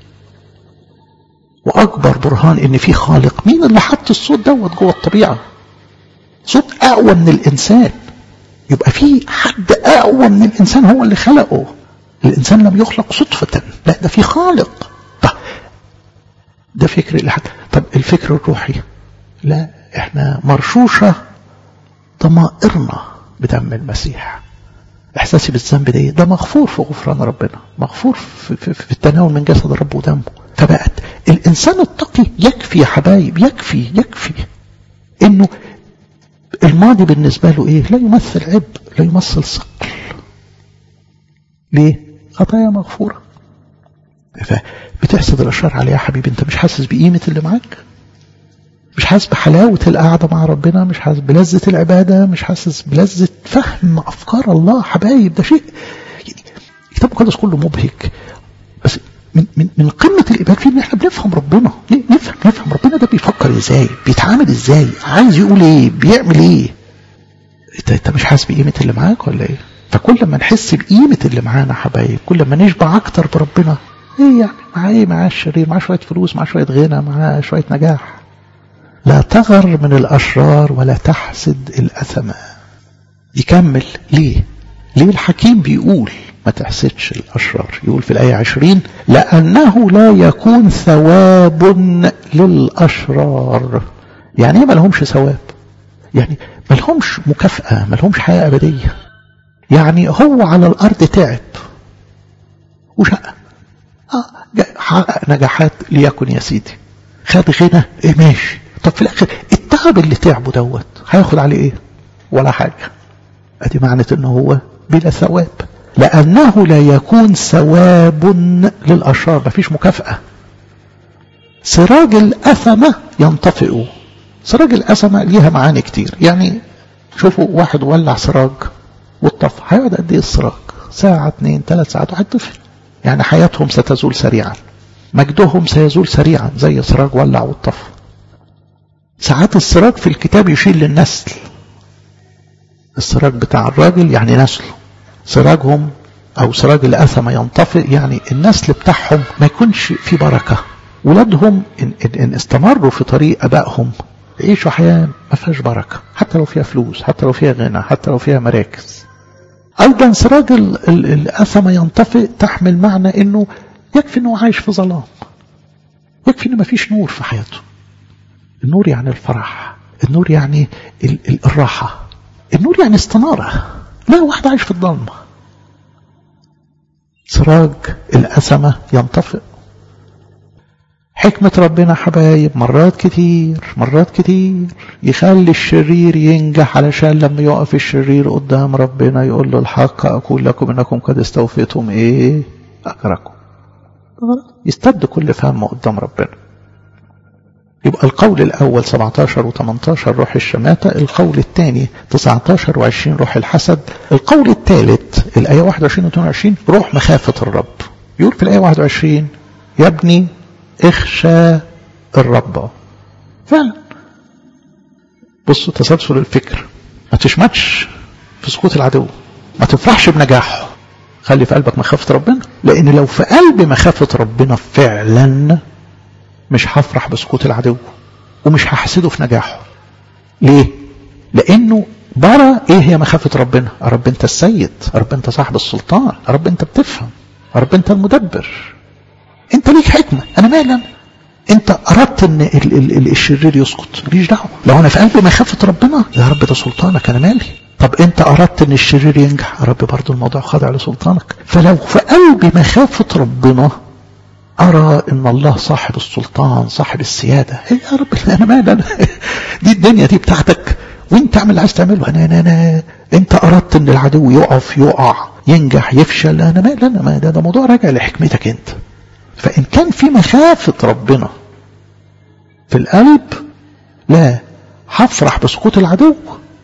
واكبر برهان ان في خالق مين اللي حط الصوت دوت جوه الطبيعة صوت اقوى من الانسان يبقى في حد اقوى من الانسان هو اللي خلقه الإنسان لم يخلق صدفة لا ده في خالق طب ده فكر الإلحاد طب الفكر الروحي لا احنا مرشوشة ضمائرنا بدم المسيح احساسي بالذنب ده ده مغفور في غفران ربنا مغفور في, في, في التناول من جسد الرب ودمه فبقت الإنسان التقي يكفي يا حبايب يكفي يكفي إنه الماضي بالنسبة له إيه لا يمثل عبء لا يمثل ثقل ليه خطايا مغفورة فبتحسد الأشرار عليه يا حبيبي أنت مش حاسس بقيمة اللي معاك مش حاسس بحلاوة القعدة مع ربنا مش حاسس بلذة العبادة مش حاسس بلذة فهم أفكار الله حبايب ده شيء الكتاب المقدس كله مبهج بس من, من, من قمة الإبهاج فيه إن إحنا بنفهم ربنا نفهم نفهم ربنا ده بيفكر إزاي بيتعامل إزاي عايز يقول إيه بيعمل إيه أنت أنت مش حاسس بقيمة اللي معاك ولا إيه فكل ما نحس بقيمة اللي معانا حبايب كل ما نشبع أكتر بربنا إيه يعني معاه إيه معاه الشرير معاه شوية فلوس معاه شوية غنى معاه شوية نجاح لا تغر من الأشرار ولا تحسد الأثم يكمل ليه ليه الحكيم بيقول ما تحسدش الأشرار يقول في الآية عشرين لأنه لا يكون ثواب للأشرار يعني ايه ما لهمش ثواب يعني ما لهمش مكافأة ما لهمش حياة أبدية يعني هو على الأرض تعب وشقى آه حقق نجاحات ليكن يا سيدي خد غنى ايه ماشي طب في الاخر التعب اللي تعبه دوت هياخد عليه ايه ولا حاجة ادي معنى انه هو بلا ثواب لانه لا يكون ثواب للاشرار مفيش مكافأة سراج الأثمة ينطفئ سراج الأثمة ليها معاني كتير يعني شوفوا واحد ولع سراج والطفى هيقعد قد ايه السراج ساعة اتنين ثلاث ساعات وهيطفي يعني حياتهم ستزول سريعا مجدهم سيزول سريعا زي سراج ولع والطفى ساعات السراج في الكتاب يشير للنسل السراج بتاع الراجل يعني نسله سراجهم او سراج الأثمة ينطفئ يعني النسل بتاعهم ما يكونش في بركة ولادهم إن, إن, إن استمروا في طريق أبائهم يعيشوا حياة ما فيهاش بركة حتى لو فيها فلوس حتى لو فيها غنى حتى لو فيها مراكز أيضا سراج الأثمة ينطفئ تحمل معنى أنه يكفي أنه عايش في ظلام يكفي أنه ما فيش نور في حياته النور يعني الفرح النور يعني الراحة النور يعني استنارة لا واحد عايش في الظلمة سراج الأثمة ينطفئ حكمة ربنا حبايب مرات كتير مرات كتير يخلي الشرير ينجح علشان لما يقف الشرير قدام ربنا يقول له الحق أقول لكم إنكم قد استوفيتم إيه أجركم يستد كل فهم قدام ربنا يبقى القول الأول 17 و18 روح الشماتة القول الثاني 19 و20 روح الحسد القول الثالث الآية 21 و22 روح مخافة الرب يقول في الآية 21 يا ابني اخشى الرب فعلا بصوا تسلسل الفكر ما تشمتش في سقوط العدو ما تفرحش بنجاحه خلي في قلبك مخافة ربنا لأن لو في قلبي مخافة ربنا فعلا مش هفرح بسقوط العدو ومش هحسده في نجاحه ليه؟ لأنه برى ايه هي مخافة ربنا رب انت السيد رب انت صاحب السلطان رب انت بتفهم رب انت المدبر انت ليك حكمة انا مالي انت اردت ان ال ال ال الشرير يسقط ماليش دعوه لو انا في قلبي مخافه ربنا يا رب ده سلطانك انا مالي طب انت اردت ان الشرير ينجح يا رب برضه الموضوع خاضع لسلطانك فلو في قلبي مخافه ربنا ارى ان الله صاحب السلطان صاحب السياده إيه يا رب انا مالي انا دي الدنيا دي بتاعتك وانت اعمل اللي عايز تعمله انا انا انا انت اردت ان العدو يقف يقع ينجح يفشل انا مالي انا ما ده, ده موضوع راجع لحكمتك انت فإن كان في مخافة ربنا في القلب لا هفرح بسقوط العدو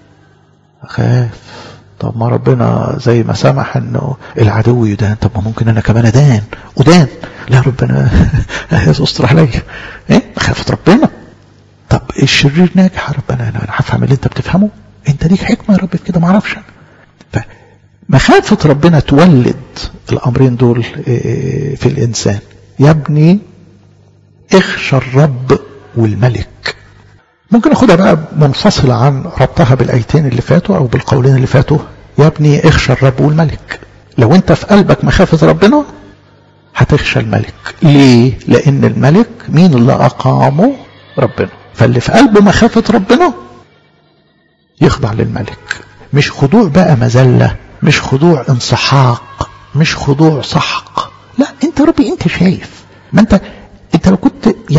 أخاف طب ما ربنا زي ما سمح انه العدو يدان طب ما ممكن انا كمان ادان ودان لا ربنا استر عليا ايه مخافة ربنا طب الشرير ناجح يا ربنا انا هفهم اللي انت بتفهمه انت ليك حكمه يا رب في كده ما اعرفش فمخافة ربنا تولد الامرين دول في الانسان يا ابني اخشى الرب والملك ممكن اخدها بقى منفصلة عن ربطها بالايتين اللي فاتوا او بالقولين اللي فاتوا يا ابني اخشى الرب والملك لو انت في قلبك مخافة ربنا هتخشى الملك ليه لان الملك مين اللي اقامه ربنا فاللي في قلبه مخافة ربنا يخضع للملك مش خضوع بقى مذلة مش خضوع انسحاق مش خضوع سحق لا انت ربي انت شايف ما انت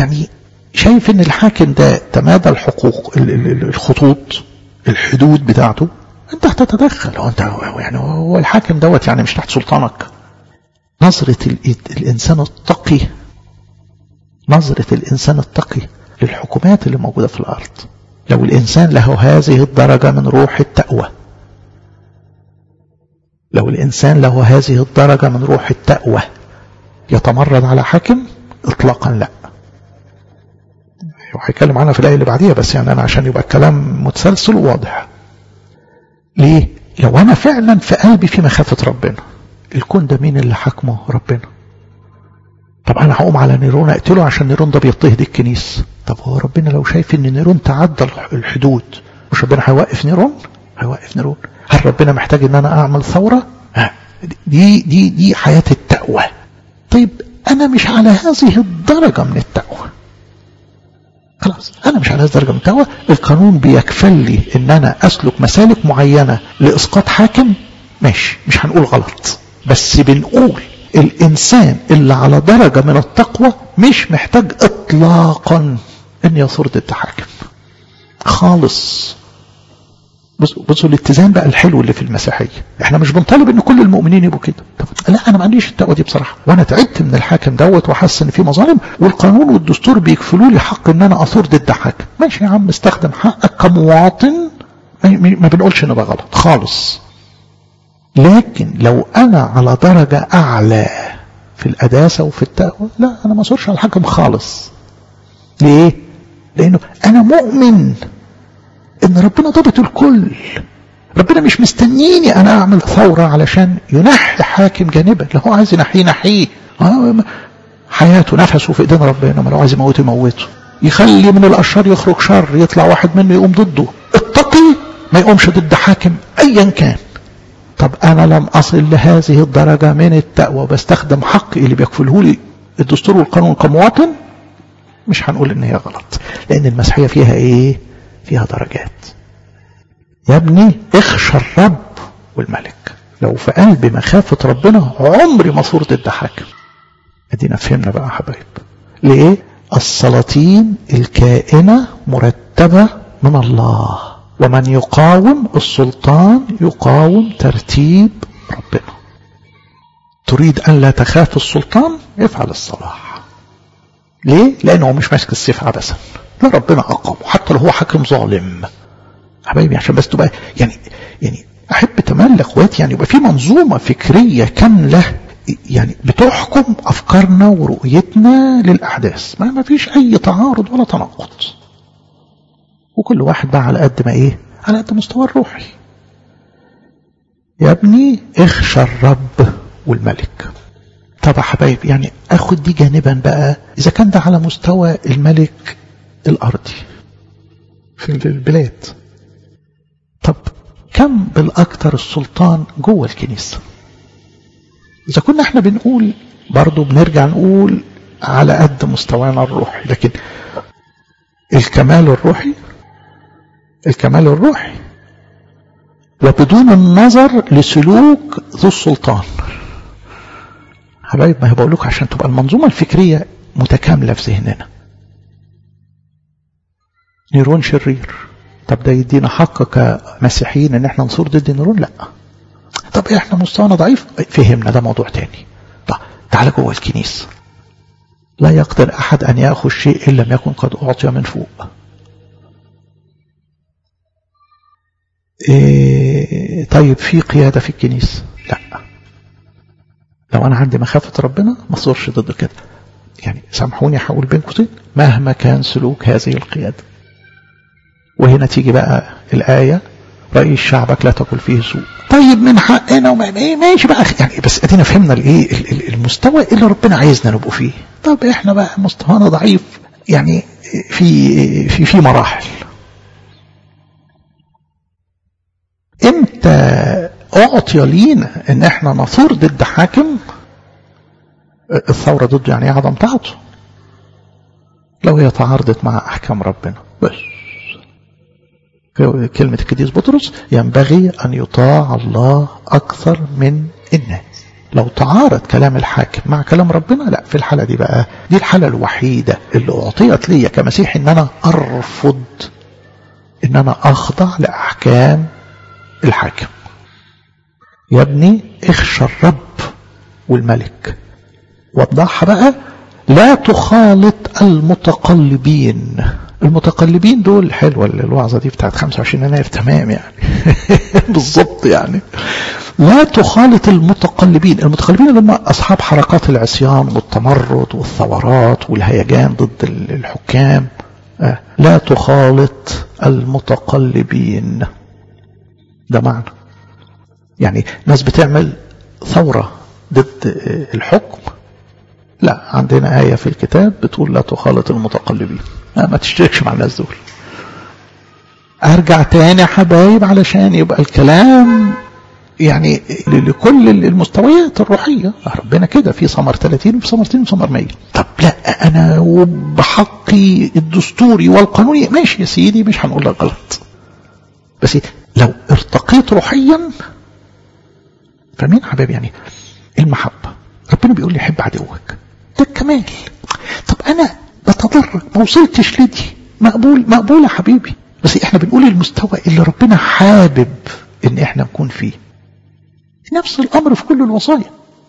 يعني شايف ان الحاكم ده تمادى الحقوق الخطوط الحدود بتاعته انت هتتدخل هو انت يعني هو الحاكم دوت يعني مش تحت سلطانك نظرة الإنسان التقي نظرة الإنسان التقي للحكومات اللي موجودة في الأرض لو الإنسان له هذه الدرجة من روح التقوى لو الإنسان له هذه الدرجة من روح التقوى يتمرد على حاكم إطلاقا لا وهيتكلم عنها في الآية اللي بعديها بس يعني أنا عشان يبقى الكلام متسلسل وواضح ليه؟ لو أنا فعلا في قلبي في مخافة ربنا الكون ده مين اللي حاكمه ربنا طب أنا هقوم على نيرون أقتله عشان نيرون ده بيضطهد الكنيسة طب هو ربنا لو شايف إن نيرون تعدى الحدود مش ربنا هيوقف نيرون هيوقف نيرون هل ربنا محتاج إن أنا أعمل ثورة ها دي دي دي حياة التقوى طيب أنا مش على هذه الدرجة من التقوى خلاص أنا مش على هذه الدرجة من التقوى القانون بيكفل لي إن أنا أسلك مسالك معينة لإسقاط حاكم ماشي مش هنقول غلط بس بنقول الإنسان اللي على درجة من التقوى مش محتاج إطلاقا أن يصير ضد حاكم خالص بصوا بصوا الاتزان بقى الحلو اللي في المسيحيه احنا مش بنطالب ان كل المؤمنين يبقوا كده طب لا انا ما عنديش التقوى دي بصراحه وانا تعبت من الحاكم دوت وحاسس ان في مظالم والقانون والدستور بيكفلوا لي حق ان انا اثور ضد حاكم ماشي يا عم استخدم حقك كمواطن ما بنقولش ان ده غلط خالص لكن لو انا على درجه اعلى في القداسه وفي التقوى لا انا ما اثورش على الحاكم خالص ليه لانه انا مؤمن ان ربنا ضابط الكل ربنا مش مستنيني انا اعمل ثورة علشان ينحي حاكم جانبا لو هو عايز ينحيه ينحيه حياته نفسه في ايدين ربنا ما لو عايز يموته يموته يخلي من الاشرار يخرج شر يطلع واحد منه يقوم ضده التقي ما يقومش ضد حاكم ايا كان طب انا لم اصل لهذه الدرجة من التقوى بستخدم حقي اللي بيكفله لي الدستور والقانون كمواطن مش هنقول ان هي غلط لان المسيحية فيها ايه فيها درجات يا ابني اخشى الرب والملك لو في قلبي مخافة ربنا عمري ما صور ضد حاكم ادينا فهمنا بقى يا حبايب ليه السلاطين الكائنة مرتبة من الله ومن يقاوم السلطان يقاوم ترتيب ربنا تريد أن لا تخاف السلطان افعل الصلاح ليه؟ لأنه مش ماسك السيف عبثا لا ربنا أقام حتى لو هو حاكم ظالم حبايبي عشان بس تبقى يعني يعني أحب تملى اخواتي يعني يبقى في منظومة فكرية كاملة يعني بتحكم أفكارنا ورؤيتنا للأحداث ما ما فيش أي تعارض ولا تناقض وكل واحد بقى على قد ما إيه على قد مستوى الروحي يا ابني اخشى الرب والملك طب يا حبايب يعني اخد دي جانبا بقى اذا كان ده على مستوى الملك الارضي في البلاد طب كم بالاكثر السلطان جوه الكنيسه اذا كنا احنا بنقول برضو بنرجع نقول على قد مستوانا الروحي لكن الكمال الروحي الكمال الروحي وبدون النظر لسلوك ذو السلطان حبايب ما هي بقول لكم عشان تبقى المنظومة الفكرية متكاملة في ذهننا نيرون شرير طب ده يدينا حق كمسيحيين ان احنا نصور ضد نيرون لا طب احنا مستوانا ضعيف فهمنا ده موضوع تاني طب تعال جوه الكنيسة لا يقدر احد ان ياخذ شيء ان لم يكن قد اعطي من فوق إيه طيب في قيادة في الكنيسة لا لو انا عندي مخافة ربنا ما صورش ضد كده يعني سامحوني هقول بين قوسين مهما كان سلوك هذه القيادة وهنا تيجي بقى الآية رئيس شعبك لا تقل فيه سوء طيب من حقنا وما ماشي بقى يعني بس ادينا فهمنا الايه المستوى اللي ربنا عايزنا نبقوا فيه طب احنا بقى مستوانا ضعيف يعني في في في مراحل امتى اعطي لينا ان احنا نثور ضد حاكم الثورة ضده يعني عدم طاعته لو هي تعارضت مع احكام ربنا بس كلمة القديس بطرس ينبغي أن يطاع الله أكثر من الناس لو تعارض كلام الحاكم مع كلام ربنا لا في الحالة دي بقى دي الحالة الوحيدة اللي أعطيت لي كمسيح إن أنا أرفض إن أنا أخضع لأحكام الحاكم يا ابني اخشى الرب والملك وضحها بقى لا تخالط المتقلبين المتقلبين دول حلوة الوعظة دي بتاعت 25 يناير تمام يعني بالظبط يعني لا تخالط المتقلبين المتقلبين اللي هم أصحاب حركات العصيان والتمرد والثورات والهيجان ضد الحكام لا تخالط المتقلبين ده معنى يعني ناس بتعمل ثورة ضد الحكم لا عندنا آية في الكتاب بتقول لا تخالط المتقلبين لا ما تشتركش مع الناس دول ارجع تاني يا حبايب علشان يبقى الكلام يعني لكل المستويات الروحية ربنا كده في ثمر 30 وفي ثمر 2 وثمر 100 طب لا انا وبحقي الدستوري والقانوني ماشي يا سيدي مش هنقول لك غلط بس لو ارتقيت روحيا فاهمين حبايب يعني المحبة ربنا بيقول لي حب عدوك ده الكمال طب انا بتضرر ما وصلتش لدي مقبول مقبول يا حبيبي بس احنا بنقول المستوى اللي ربنا حابب ان احنا نكون فيه نفس الامر في كل الوصايا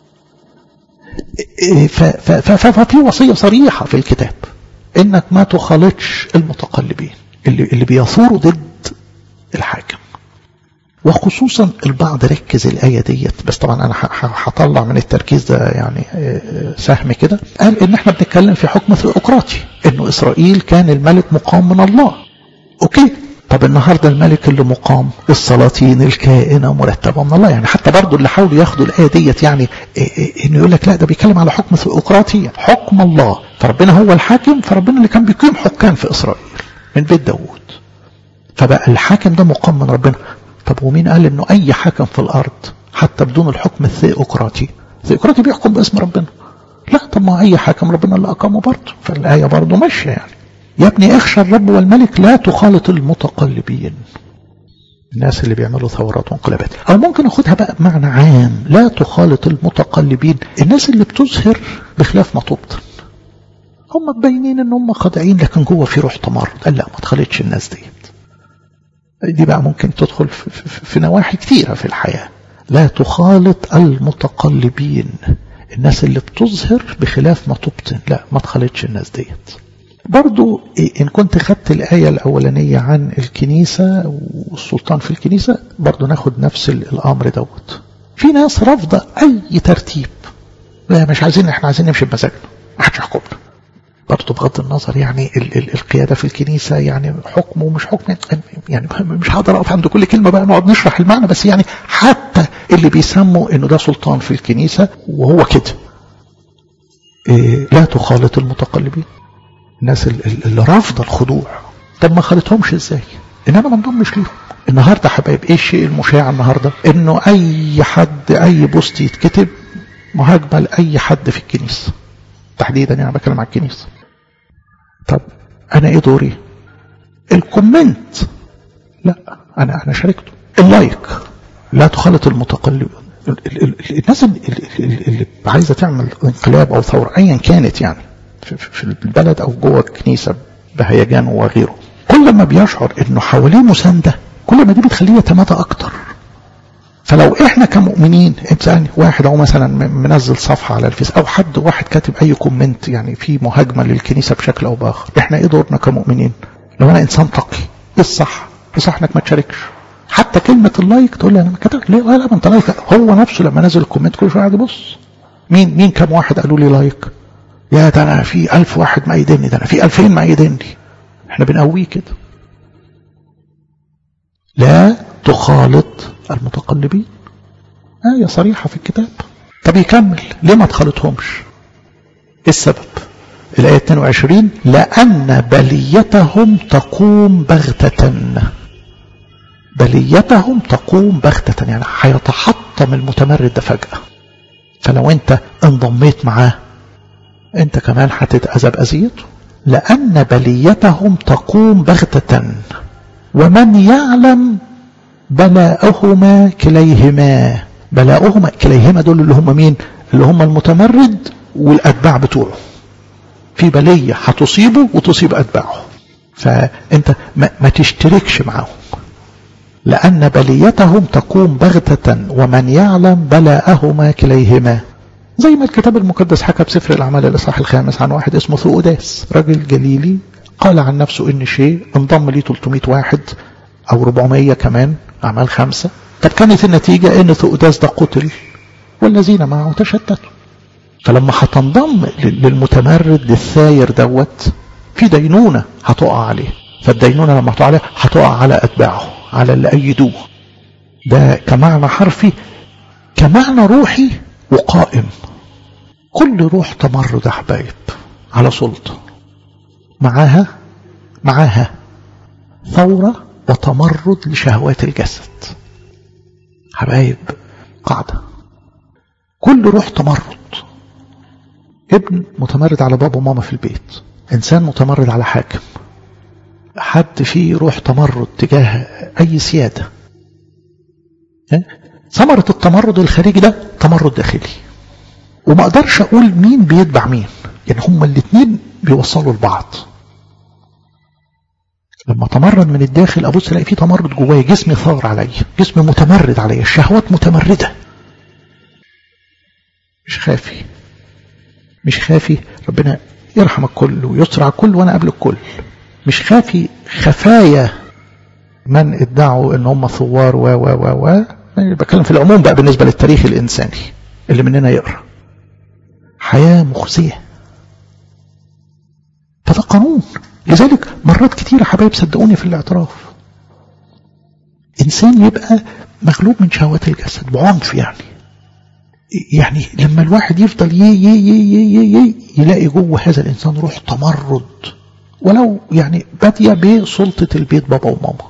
ففي وصية صريحة في الكتاب انك ما تخالطش المتقلبين اللي, اللي بيثوروا ضد الحاكم وخصوصا البعض ركز الآية ديت بس طبعا أنا هطلع من التركيز ده يعني سهم كده قال إن احنا بنتكلم في حكم ثيوقراطي إنه إسرائيل كان الملك مقام من الله أوكي طب النهارده الملك اللي مقام السلاطين الكائنه مرتبه من الله يعني حتى برضه اللي حاولوا ياخدوا الايه ديت يعني انه يقول لك لا ده بيتكلم على حكم ثيوقراطي حكم الله فربنا هو الحاكم فربنا اللي كان بيقيم حكام في اسرائيل من بيت داوود فبقى الحاكم ده مقام من ربنا طب ومين قال انه اي حاكم في الارض حتى بدون الحكم الثيوقراطي الثيوقراطي بيحكم باسم ربنا لا طب ما اي حاكم ربنا اللي اقامه برضه فالايه برضه ماشيه يعني يا ابني اخشى الرب والملك لا تخالط المتقلبين الناس اللي بيعملوا ثورات وانقلابات او ممكن اخدها بقى بمعنى عام لا تخالط المتقلبين الناس اللي بتظهر بخلاف ما تبطن هم مبينين ان هم خاضعين لكن جوه في روح تمرد قال لا ما تخالطش الناس ديت دي بقى ممكن تدخل في, في, في نواحي كثيرة في الحياة لا تخالط المتقلبين الناس اللي بتظهر بخلاف ما تبطن لا ما تخالطش الناس ديت برضو إن كنت خدت الآية الأولانية عن الكنيسة والسلطان في الكنيسة برضو ناخد نفس الأمر دوت في ناس رافضة أي ترتيب لا مش عايزين احنا عايزين نمشي بمزاجنا ما حدش يحكمنا برضه بغض النظر يعني ال ال القيادة في الكنيسة يعني حكم ومش حكم يعني مش هقدر أقف عند كل كلمة بقى نقعد نشرح المعنى بس يعني حتى اللي بيسموا إنه ده سلطان في الكنيسة وهو كده إيه لا تخالط المتقلبين الناس اللي رافضة الخضوع طب ما خالطهمش ازاي انما ما انضمش ليهم النهارده حبايب ايه الشيء المشاع النهارده انه اي حد اي بوست يتكتب مهاجمه لاي حد في الكنيسه تحديدا يعني بتكلم على الكنيسه طب انا ايه دوري الكومنت لا انا انا شاركته اللايك لا تخالط المتقلب الناس اللي, اللي عايزه تعمل انقلاب او ثوره ايا كانت يعني في البلد او جوه الكنيسه بهيجان وغيره كل ما بيشعر انه حواليه مسانده كل ما دي بتخليه يتمادى اكتر فلو احنا كمؤمنين انت يعني واحد او مثلا منزل صفحه على الفيس او حد واحد كاتب اي كومنت يعني في مهاجمه للكنيسه بشكل او باخر احنا ايه دورنا كمؤمنين لو انا انسان تقي ايه الصح الصح انك ما تشاركش حتى كلمه اللايك تقول لي انا ما كتبت ليه لا ما انت لايك هو نفسه لما نزل الكومنت كل شويه قاعد يبص مين مين كم واحد قالوا لي لايك يا ده انا في ألف واحد مأيدني ده انا في ألفين مأيدني احنا بنقويه كده لا تخالط المتقلبين آية صريحة في الكتاب طب يكمل ليه ما تخالطهمش ايه السبب الآية 22 لأن بليتهم تقوم بغتة بليتهم تقوم بغتة يعني هيتحطم المتمرد ده فجأة فلو انت انضميت معاه انت كمان هتتأذى بأذيته لأن بليتهم تقوم بغتة ومن يعلم بلاءهما كليهما بلاؤهما كليهما دول اللي هم مين اللي هم المتمرد والأتباع بتوعه في بلية هتصيبه وتصيب أتباعه فأنت ما, ما تشتركش معهم لأن بليتهم تقوم بغتة ومن يعلم بلاءهما كليهما زي ما الكتاب المقدس حكى بسفر الأعمال الإصحاح الخامس عن واحد اسمه ثؤداس راجل جليلي قال عن نفسه إن شيء انضم ليه 300 واحد أو 400 كمان أعمال خمسة طب كانت النتيجة إن ثؤداس ده قتل والذين معه تشتتوا فلما هتنضم للمتمرد للثاير دوت في دينونة هتقع عليه فالدينونة لما هتقع عليه هتقع على أتباعه على اللي أيدوه ده كمعنى حرفي كمعنى روحي وقائم كل روح تمرد يا حبايب على سلطة معاها معاها ثورة وتمرد لشهوات الجسد حبايب قاعدة كل روح تمرد ابن متمرد على بابا وماما في البيت إنسان متمرد على حاكم حد فيه روح تمرد تجاه أي سيادة ثمرة التمرد الخارجي ده تمرد داخلي وما اقدرش اقول مين بيتبع مين يعني هما الاثنين بيوصلوا لبعض لما تمرد من الداخل ابص الاقي فيه تمرد جوايا جسمي ثار عليا جسمي متمرد عليا الشهوات متمرده مش خافي مش خافي ربنا يرحم الكل ويسر على الكل وانا قبل الكل مش خافي خفايا من ادعوا ان هم ثوار و و و و يعني بتكلم في العموم بقى بالنسبه للتاريخ الانساني اللي مننا يقرا حياه مخزيه فده قانون لذلك مرات كتيرة حبايب صدقوني في الاعتراف إنسان يبقى مغلوب من شهوات الجسد بعنف يعني يعني لما الواحد يفضل يي يي يي يي يي يلاقي جوه هذا الإنسان روح تمرد ولو يعني بادية بسلطة البيت بابا وماما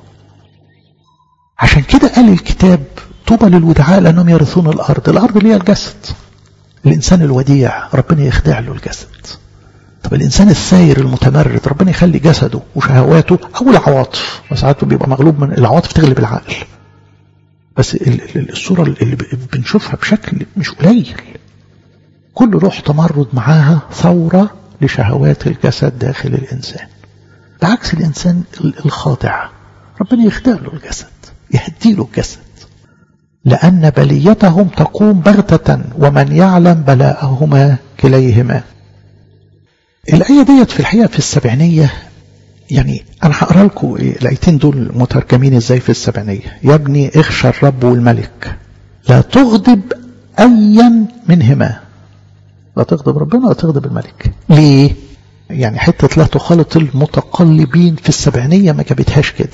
عشان كده قال الكتاب طوبى للودعاء لأنهم يرثون الأرض الأرض اللي هي الجسد الإنسان الوديع ربنا يخدع له الجسد طب الإنسان الثاير المتمرد ربنا يخلي جسده وشهواته أو العواطف ساعات بيبقى مغلوب من العواطف تغلب العقل بس الصورة اللي بنشوفها بشكل مش قليل كل روح تمرد معاها ثورة لشهوات الجسد داخل الإنسان بعكس الإنسان الخاضع ربنا يخدع له الجسد يهدي له الجسد لأن بليتهم تقوم بغتة ومن يعلم بلاءهما كليهما الآية ديت في الحقيقة في السبعينية يعني أنا هقرا لكم الآيتين دول مترجمين إزاي في السبعينية يا ابني اخشى الرب والملك لا تغضب أيا منهما لا تغضب ربنا ولا تغضب الملك ليه؟ يعني حتة لا تخالط المتقلبين في السبعينية ما جابتهاش كده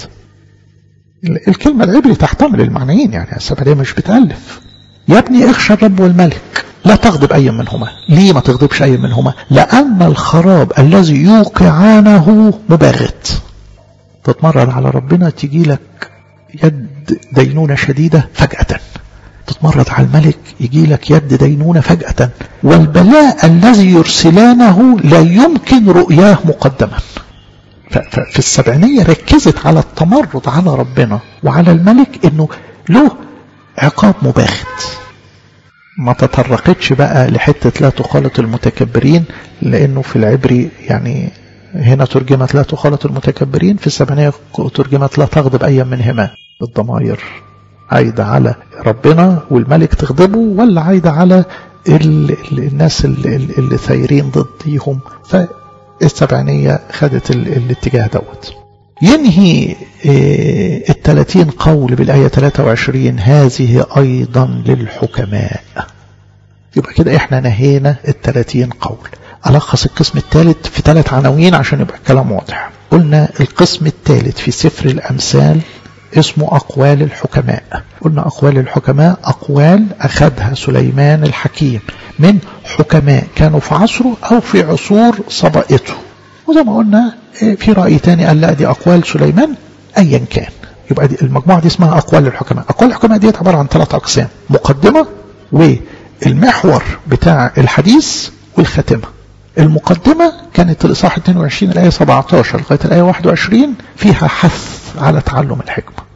الكلمة العبري تحتمل المعنيين يعني السبعينية مش بتألف يا ابني اخشى الرب والملك لا تغضب أي منهما ليه ما تغضبش أي منهما لأن الخراب الذي يوقعانه مباغت تتمرد على ربنا تجي لك يد دينونة شديدة فجأة تتمرد على الملك يجي لك يد دينونة فجأة والبلاء الذي يرسلانه لا يمكن رؤياه مقدما في السبعينية ركزت على التمرد على ربنا وعلى الملك انه له عقاب مباغت ما تطرقتش بقى لحتة لا تخالط المتكبرين لأنه في العبري يعني هنا ترجمت لا تخالط المتكبرين في السبعينية ترجمت لا تغضب أي منهما الضمائر عايدة على ربنا والملك تغضبه ولا عايدة على ال ال الناس اللي, اللي ثايرين ضديهم فالسبعينية خدت ال الاتجاه دوت ينهي الثلاثين قول بالآية 23 هذه أيضا للحكماء يبقى كده احنا نهينا الثلاثين قول ألخص القسم الثالث في ثلاث عناوين عشان يبقى الكلام واضح قلنا القسم الثالث في سفر الأمثال اسمه أقوال الحكماء قلنا أقوال الحكماء أقوال أخذها سليمان الحكيم من حكماء كانوا في عصره أو في عصور سبقته وزي ما قلنا في رأي تاني قال لا دي أقوال سليمان أيا كان يبقى دي المجموعة دي اسمها أقوال الحكماء أقوال الحكماء دي عبارة عن ثلاث أقسام مقدمة والمحور بتاع الحديث والخاتمة المقدمة كانت الإصحاح 22 الآية 17 لغاية الآية 21 فيها حث على تعلم الحكمة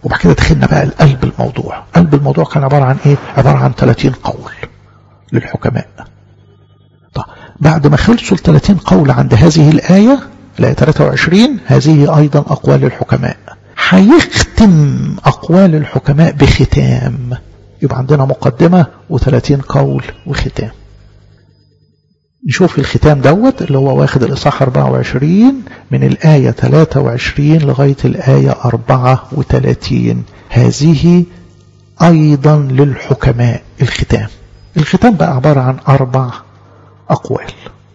وبعد كده دخلنا بقى لقلب الموضوع قلب الموضوع كان عبارة عن ايه عبارة عن 30 قول للحكماء طب بعد ما خلصوا ال 30 قول عند هذه الآية الآية 23 هذه أيضا أقوال الحكماء هيختم أقوال الحكماء بختام يبقى عندنا مقدمة و30 قول وختام نشوف الختام دوت اللي هو واخد الإصحاح 24 من الآية 23 لغاية الآية 34 هذه أيضا للحكماء الختام الختام بقى عبارة عن أربع أقوال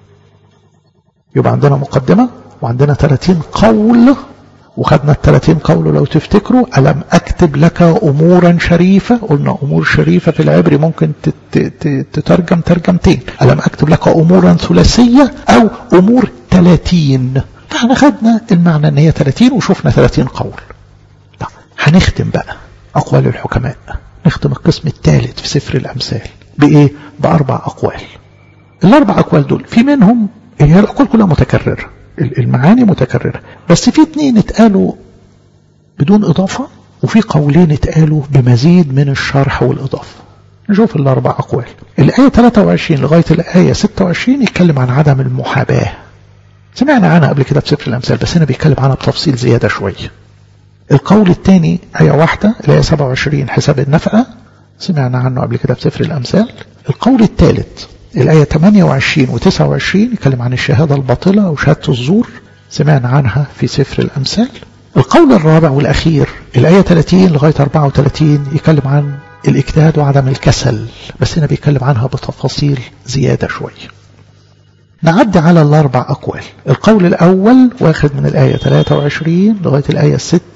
يبقى عندنا مقدمة وعندنا 30 قول وخدنا ال 30 قول لو تفتكروا ألم أكتب لك أمورا شريفة قلنا أمور شريفة في العبري ممكن تترجم ترجمتين ألم أكتب لك أمورا ثلاثية أو أمور 30 فاحنا خدنا المعنى أن هي 30 وشفنا 30 قول طيب هنختم بقى أقوال الحكماء نختم القسم الثالث في سفر الأمثال بإيه؟ بأربع أقوال الأربع أقوال دول في منهم هي الأقوال كلها متكررة المعاني متكررة بس في اتنين اتقالوا بدون إضافة وفي قولين اتقالوا بمزيد من الشرح والإضافة نشوف الأربع أقوال الآية 23 لغاية الآية 26 يتكلم عن عدم المحاباة سمعنا عنها قبل كده في سفر الأمثال بس هنا بيتكلم عنها بتفصيل زيادة شوية القول الثاني آية واحدة الآية 27 حساب النفقة سمعنا عنه قبل كده في سفر الأمثال القول الثالث الآية 28 و 29 يتكلم عن الشهادة الباطلة أو شهادة الزور سمعنا عنها في سفر الأمثال القول الرابع والأخير الآية 30 لغاية 34 يتكلم عن الاجتهاد وعدم الكسل بس هنا بيتكلم عنها بتفاصيل زيادة شوية نعدي على الأربع أقوال القول الأول واخد من الآية 23 لغاية الآية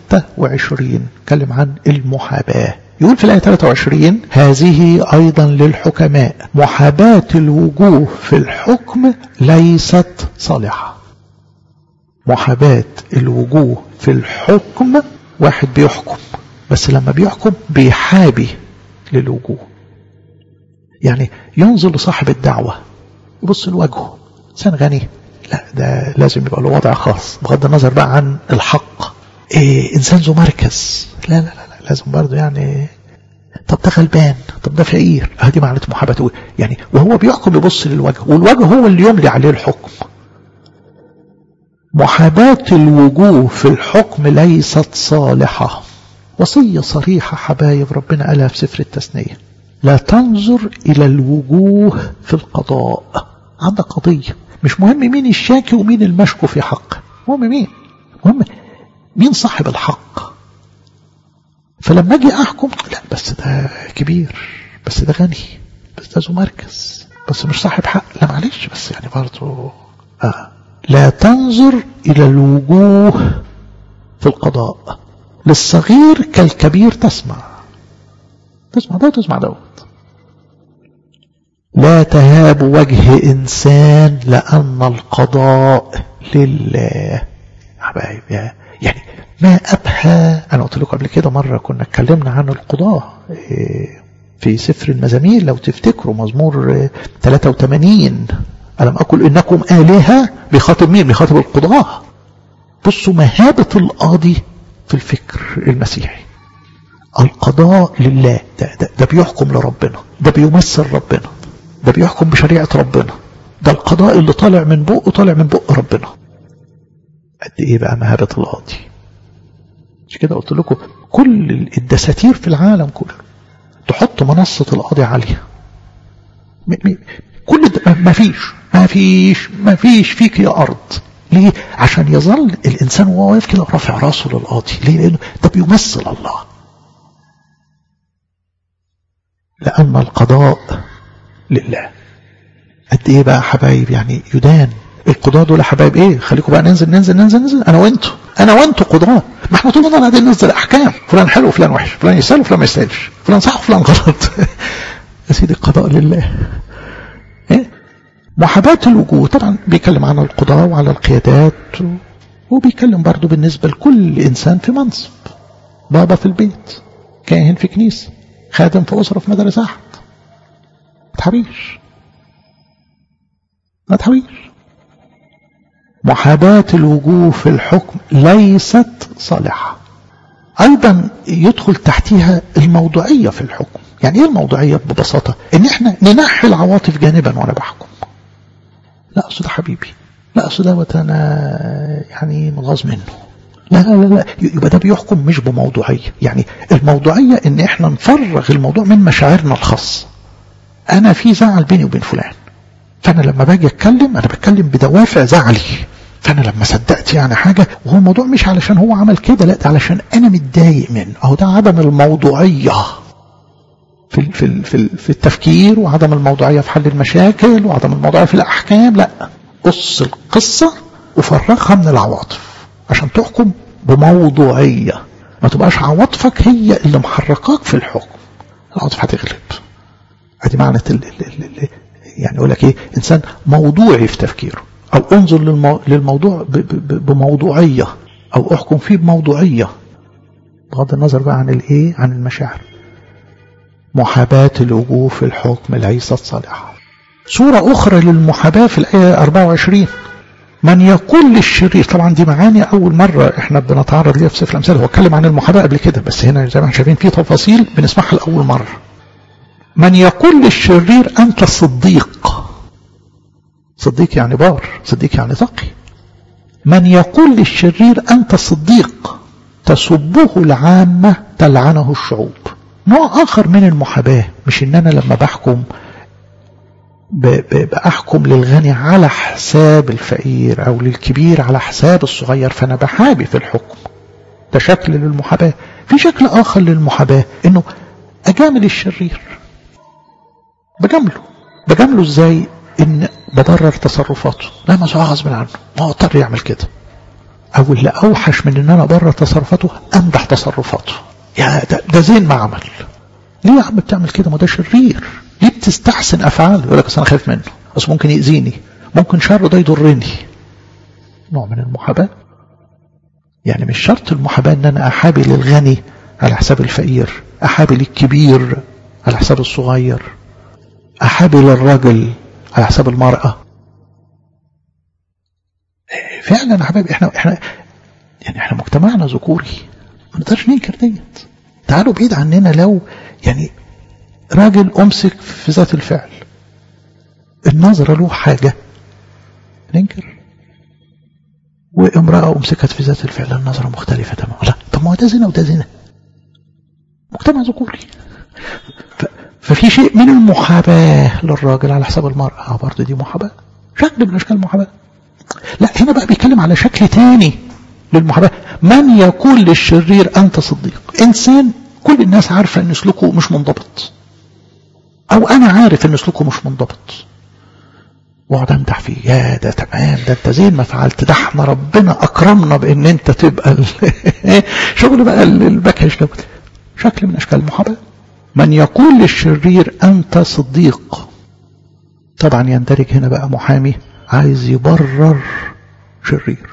26 يتكلم عن المحاباة يقول في الآية 23 هذه أيضا للحكماء محاباة الوجوه في الحكم ليست صالحة محاباة الوجوه في الحكم واحد بيحكم بس لما بيحكم بيحابي للوجوه يعني ينظر لصاحب الدعوة يبص لوجهه إنسان غني لا ده لازم يبقى له وضع خاص بغض النظر بقى عن الحق إيه إنسان ذو مركز لا لا لا, لا لازم برضه يعني طب ده غلبان طب ده فقير هذه معنى محاباته يعني وهو بيحكم يبص للوجه والوجه هو اللي يملي عليه الحكم محاباة الوجوه في الحكم ليست صالحة وصية صريحة حبايب ربنا قالها في سفر التثنية لا تنظر إلى الوجوه في القضاء عندك قضية مش مهم مين الشاكي ومين المشكو في حق مهم مين مهم مين صاحب الحق فلما اجي احكم لا بس ده كبير بس ده غني بس ده ذو مركز بس مش صاحب حق لا معلش بس يعني برضه آه. لا تنظر الى الوجوه في القضاء للصغير كالكبير تسمع تسمع ده وتسمع دوت لا تهاب وجه انسان لان القضاء لله حبايب يعني ما أبهى أنا قلت لكم قبل كده مرة كنا اتكلمنا عن القضاة في سفر المزامير لو تفتكروا مزمور 83 ألم أقل إنكم آلهة بيخاطب مين بيخاطب القضاة بصوا مهابة القاضي في الفكر المسيحي القضاء لله ده, ده, ده بيحكم لربنا ده بيمثل ربنا ده بيحكم بشريعة ربنا ده القضاء اللي طالع من بقه طالع من بق ربنا قد ايه بقى مهابة القاضي مش كده قلت لكم كل الدساتير في العالم كله تحط منصة القاضي عالية كل ما فيش ما فيش ما فيش فيك يا أرض ليه؟ عشان يظل الإنسان وهو واقف كده رافع راسه للقاضي ليه؟ لأنه ده بيمثل الله لأن القضاء لله قد إيه بقى حبايب يعني يدان القضاة دول يا حبايب ايه خليكم بقى ننزل ننزل ننزل ننزل انا وانتوا انا وانتوا قضاة ما احنا طول النهار قاعدين ننزل احكام فلان حلو وفلان وحش فلان يستاهل وفلان ما يستاهلش فلان صح وفلان غلط يا سيدي القضاء لله ايه محاباة الوجوه طبعا بيتكلم عن القضاة وعلى القيادات وبيتكلم برضه بالنسبة لكل انسان في منصب بابا في البيت كاهن في كنيسة خادم في أسرة في مدرسة أحد ما تحبيش ما تحبيش محاباة الوجوه في الحكم ليست صالحة ايضا يدخل تحتها الموضوعيه في الحكم يعني ايه الموضوعيه ببساطه ان احنا ننحي العواطف جانبا وانا بحكم لا اصل ده حبيبي لا اصل دوت انا يعني مغاظ منه لا لا لا يبقى ده بيحكم مش بموضوعيه يعني الموضوعيه ان احنا نفرغ الموضوع من مشاعرنا الخاصه انا في زعل بيني وبين فلان فانا لما باجي اتكلم انا بتكلم بدوافع زعلي فانا لما صدقت يعني حاجه وهو الموضوع مش علشان هو عمل كده لا ده علشان انا متضايق منه اهو ده عدم الموضوعيه في في في في التفكير وعدم الموضوعيه في حل المشاكل وعدم الموضوعيه في الاحكام لا قص القصه وفرغها من العواطف عشان تحكم بموضوعيه ما تبقاش عواطفك هي اللي محركاك في الحكم العواطف هتغلب ادي معنى ال ال ال يعني يقول لك ايه انسان موضوعي في تفكيره او انظر للمو... للموضوع ب... ب... بموضوعيه او احكم فيه بموضوعيه بغض النظر بقى عن الايه عن المشاعر محاباة الوجوه في الحكم ليست صالحة صورة أخرى للمحاباة في الآية 24 من يقول للشرير طبعا دي معاني أول مرة احنا بنتعرض ليها في سفر الأمثال هو اتكلم عن المحاباة قبل كده بس هنا زي ما احنا شايفين في تفاصيل بنسمعها لأول مرة من يقول للشرير أنت صديق صديق يعني بار صديق يعني تقي من يقول للشرير أنت صديق تسبه العامة تلعنه الشعوب نوع آخر من المحاباة مش إن أنا لما بحكم بأحكم للغني على حساب الفقير أو للكبير على حساب الصغير فأنا بحابي في الحكم ده شكل للمحاباة في شكل آخر للمحاباة إنه أجامل الشرير بجامله بجامله إزاي إن ببرر تصرفاته لا ما غصب عنه ما هو اضطر يعمل كده أو اللي أوحش من إن أنا أبرر تصرفاته أمدح تصرفاته يا ده, ده زين ما عمل ليه يا عم بتعمل كده ما ده شرير ليه بتستحسن افعال يقول لك اصل انا خايف منه اصل ممكن ياذيني ممكن شره ده يضرني نوع من المحاباه يعني مش شرط المحاباه ان انا احابي للغني على حساب الفقير احابي للكبير على حساب الصغير احابي للراجل على حساب المراه فعلا يا حبايبي احنا احنا يعني احنا مجتمعنا ذكوري ما نقدرش ننكر ديت تعالوا بعيد عننا لو يعني راجل أمسك في ذات الفعل النظرة له حاجة ننكر وامرأة أمسكت في ذات الفعل النظرة مختلفة تماما لا طب ما هو ده زنا وده زنا مجتمع ذكوري ففي شيء من المحاباة للراجل على حساب المرأة برضه دي محاباة شكل من أشكال المحاباة لا هنا بقى بيتكلم على شكل تاني للمحاباة من يقول للشرير أنت صديق إنسان كل الناس عارفة أن سلوكه مش منضبط أو أنا عارف أن سلوكه مش منضبط واقعد امدح فيه يا ده تمام ده انت زين ما فعلت ده احنا ربنا اكرمنا بان انت تبقى شغل بقى البكش ده شكل من اشكال المحاباه من يقول للشرير انت صديق طبعا يندرج هنا بقى محامي عايز يبرر شرير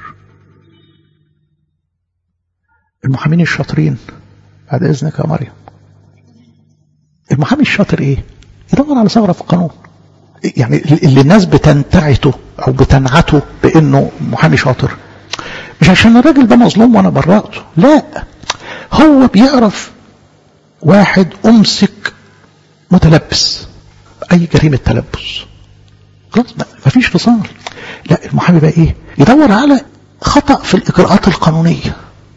المحامين الشاطرين بعد اذنك يا مريم المحامي الشاطر ايه يدور على ثغره في القانون يعني اللي الناس بتنتعته او بتنعته بانه محامي شاطر مش عشان الراجل ده مظلوم وانا برأته لا هو بيعرف واحد امسك متلبس اي جريمه تلبس خلاص مفيش فصال لا المحامي بقى ايه يدور على خطأ في الاجراءات القانونيه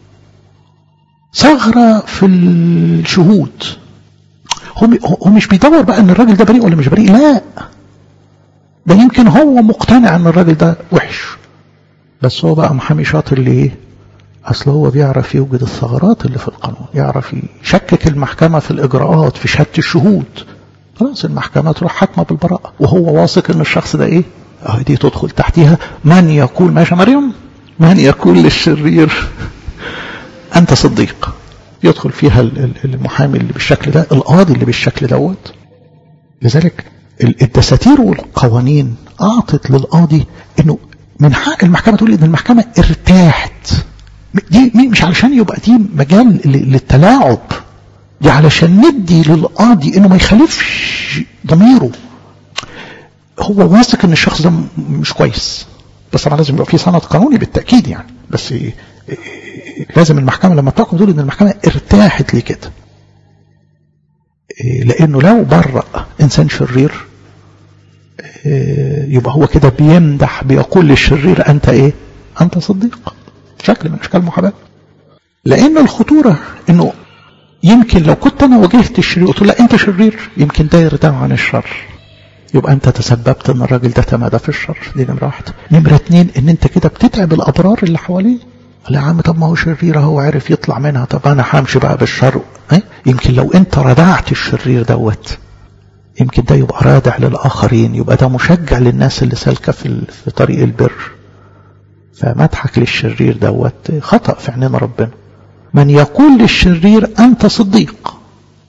ثغرة في الشهود هو هو مش بيدور بقى ان الراجل ده بريء ولا مش بريء لا ده يمكن هو مقتنع ان الراجل ده وحش بس هو بقى محامي شاطر ليه اصل هو بيعرف يوجد الثغرات اللي في القانون يعرف يشكك المحكمة في الاجراءات في شهادة الشهود خلاص المحكمة تروح حاكمة بالبراءة وهو واثق ان الشخص ده ايه اه دي تدخل تحتيها من يقول ماشي مريم من يقول للشرير أنت صديق يدخل فيها المحامي اللي بالشكل ده القاضي اللي بالشكل دوت لذلك الدساتير والقوانين أعطت للقاضي أنه من حق المحكمة تقول إن المحكمة ارتاحت دي مش علشان يبقى دي مجال للتلاعب دي علشان ندي للقاضي انه ما يخالفش ضميره هو واثق ان الشخص ده مش كويس بس طبعا لازم يبقى في سند قانوني بالتاكيد يعني بس لازم المحكمة لما تحكم تقول ان المحكمة ارتاحت لي كده لانه لو برأ انسان شرير يبقى هو كده بيمدح بيقول للشرير انت ايه انت صديق شكل من اشكال المحاباه لان الخطوره انه يمكن لو كنت انا واجهت الشرير قلت له لا انت شرير يمكن ده يردعه عن الشر يبقى انت تسببت ان الراجل ده تمادى في الشر دي نمره واحده نمره اتنين ان انت كده بتتعب الابرار اللي حواليه لا يا عم طب ما هو شرير هو عارف يطلع منها طب انا همشي بقى بالشر اه؟ يمكن لو انت ردعت الشرير دوت يمكن ده يبقى رادع للآخرين يبقى ده مشجع للناس اللي سالكة في, في طريق البر فمدحك للشرير دوت خطأ في عينين ربنا من يقول للشرير أنت صديق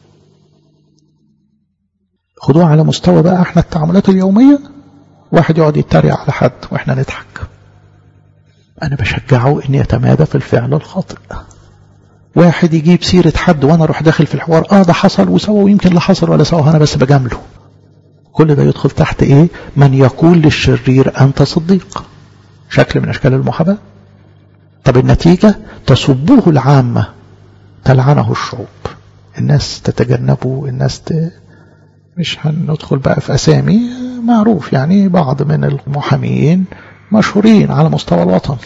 خدوها على مستوى بقى احنا التعاملات اليومية واحد يقعد يتريق على حد واحنا نضحك أنا بشجعه إن يتمادى في الفعل الخاطئ واحد يجيب سيرة حد وانا اروح داخل في الحوار اه ده حصل وسوى ويمكن لا حصل ولا سوى انا بس بجامله كل ده يدخل تحت ايه من يقول للشرير انت صديق شكل من اشكال المحاباة طب النتيجة تسبه العامة تلعنه الشعوب الناس تتجنبه الناس ت... مش هندخل بقى في اسامي معروف يعني بعض من المحامين مشهورين على مستوى الوطن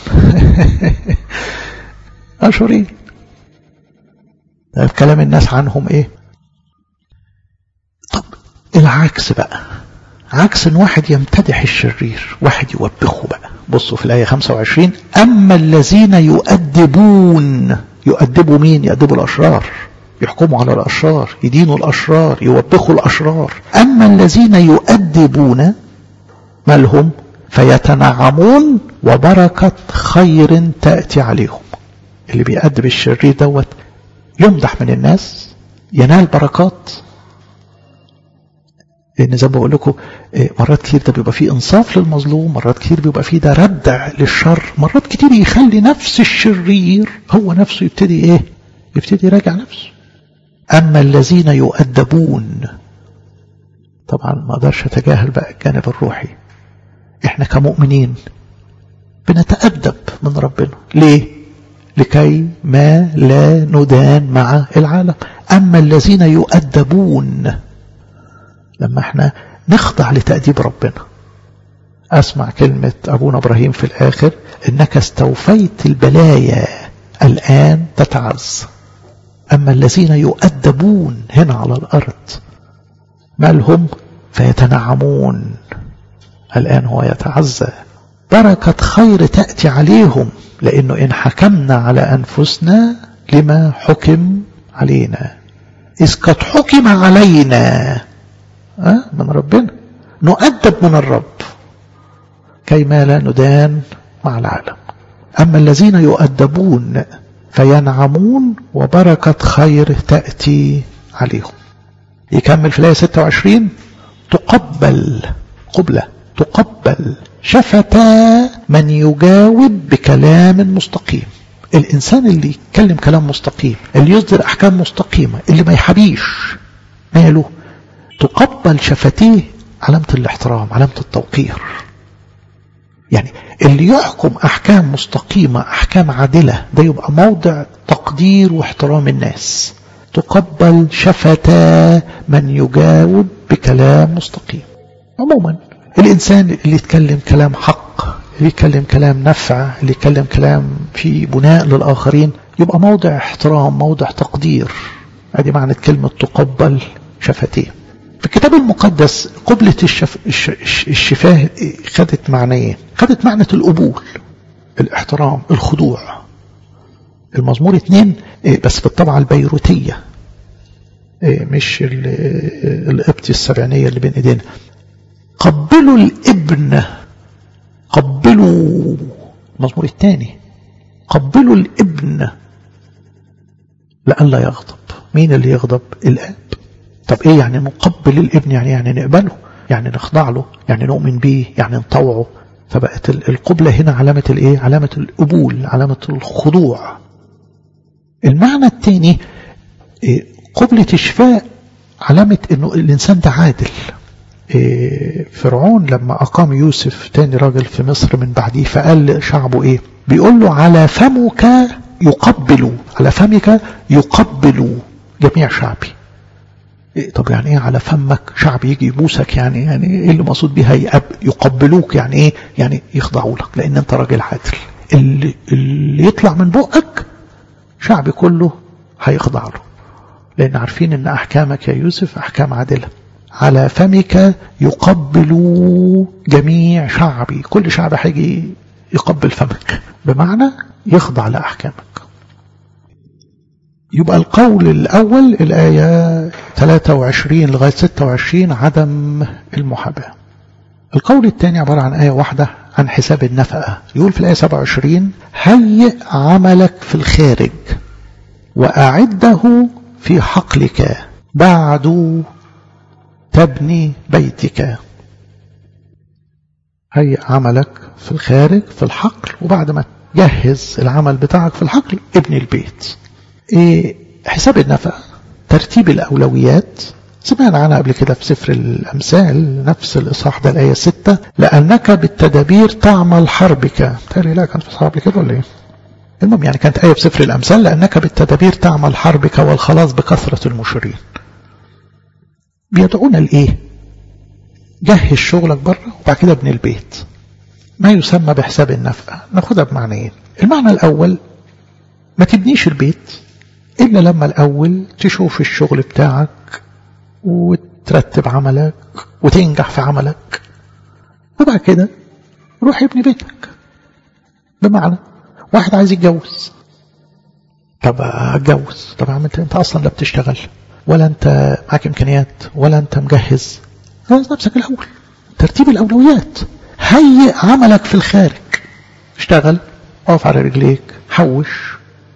مشهورين كلام الناس عنهم ايه طب العكس بقى عكس ان واحد يمتدح الشرير واحد يوبخه بقى بصوا في الآية 25 أما الذين يؤدبون يؤدبوا مين يؤدبوا الأشرار يحكموا على الأشرار يدينوا الأشرار يوبخوا الأشرار أما الذين يؤدبون ما لهم فيتنعمون وبركة خير تأتي عليهم اللي بيأدب الشرير دوت يمدح من الناس ينال بركات لان زي ما بقول لكم مرات كتير ده بيبقى فيه انصاف للمظلوم مرات كتير بيبقى فيه ده ردع للشر مرات كتير يخلي نفس الشرير هو نفسه يبتدي ايه يبتدي يراجع نفسه اما الذين يؤدبون طبعا ما اقدرش اتجاهل بقى الجانب الروحي احنا كمؤمنين بنتأدب من ربنا ليه لكي ما لا ندان مع العالم أما الذين يؤدبون لما احنا نخضع لتأديب ربنا أسمع كلمة أبونا إبراهيم في الآخر إنك استوفيت البلايا الآن تتعز أما الذين يؤدبون هنا على الأرض مالهم فيتنعمون الآن هو يتعزى بركة خير تأتي عليهم لأنه إن حكمنا على أنفسنا لما حكم علينا إذ قد حكم علينا أه؟ من ربنا نؤدب من الرب كيما لا ندان مع العالم أما الذين يؤدبون فينعمون وبركة خير تأتي عليهم يكمل في الآية 26 تقبل قبلة تقبل شفتا من يجاوب بكلام مستقيم الإنسان اللي يتكلم كلام مستقيم اللي يصدر أحكام مستقيمة اللي ما يحبيش ماله تقبل شفتيه علامة الاحترام علامة التوقير يعني اللي يحكم أحكام مستقيمة أحكام عادلة ده يبقى موضع تقدير واحترام الناس تقبل شفتا من يجاوب بكلام مستقيم عموما الإنسان اللي يتكلم كلام حق اللي يتكلم كلام نفع اللي يتكلم كلام في بناء للآخرين يبقى موضع احترام موضع تقدير ادي معنى كلمة تقبل شفتيه في الكتاب المقدس قبلة الشف... الشفاه خدت معنيين خدت معنى القبول الاحترام الخضوع المزمور اتنين بس بالطبعة البيروتية مش القبطي السبعينية اللي بين ايدينا قبلوا الابن قبلوا المزمور الثاني قبلوا الابن لئلا يغضب مين اللي يغضب الاب طب ايه يعني نقبل الابن يعني يعني نقبله يعني نخضع له يعني نؤمن به يعني نطوعه فبقت القبلة هنا علامة الايه علامة القبول علامة الخضوع المعنى الثاني قبلة الشفاء علامة انه الانسان ده عادل فرعون لما أقام يوسف تاني راجل في مصر من بعديه فقال لشعبه إيه بيقول له على فمك يقبل على فمك يقبل جميع شعبي إيه طب يعني ايه على فمك شعب يجي يبوسك يعني يعني ايه اللي مقصود بيها يقبلوك يعني ايه يعني يخضعوا لك لان انت راجل عادل اللي, اللي يطلع من بقك شعبي كله هيخضع له لان عارفين ان احكامك يا يوسف احكام عادله على فمك يقبل جميع شعبي كل شعب هيجي يقبل فمك بمعنى يخضع لأحكامك يبقى القول الأول الآية 23 لغاية 26 عدم المحاباة القول الثاني عبارة عن آية واحدة عن حساب النفقة يقول في الآية 27 هيئ عملك في الخارج وأعده في حقلك بعد تبني بيتك هيئ عملك في الخارج في الحقل وبعد ما جهز العمل بتاعك في الحقل ابني البيت إيه حساب النفقة ترتيب الأولويات سمعنا عنها قبل كده في سفر الأمثال نفس الإصحاح ده الآية 6 لأنك بالتدابير تعمل حربك تالي لا كانت في إصحاح قبل كده ولا إيه؟ المهم يعني كانت آية في سفر الأمثال لأنك بالتدابير تعمل حربك والخلاص بكثرة المشرين بيدعونا لإيه؟ جهز شغلك بره وبعد كده ابني البيت ما يسمى بحساب النفقة ناخدها بمعنيين المعنى الأول ما تبنيش البيت إلا لما الأول تشوف الشغل بتاعك وترتب عملك وتنجح في عملك وبعد كده روح ابني بيتك بمعنى واحد عايز يتجوز طب اتجوز طب انت انت اصلا لا بتشتغل ولا انت معاك امكانيات ولا انت مجهز جهز نفسك الاول ترتيب الاولويات هيئ عملك في الخارج اشتغل اقف على رجليك حوش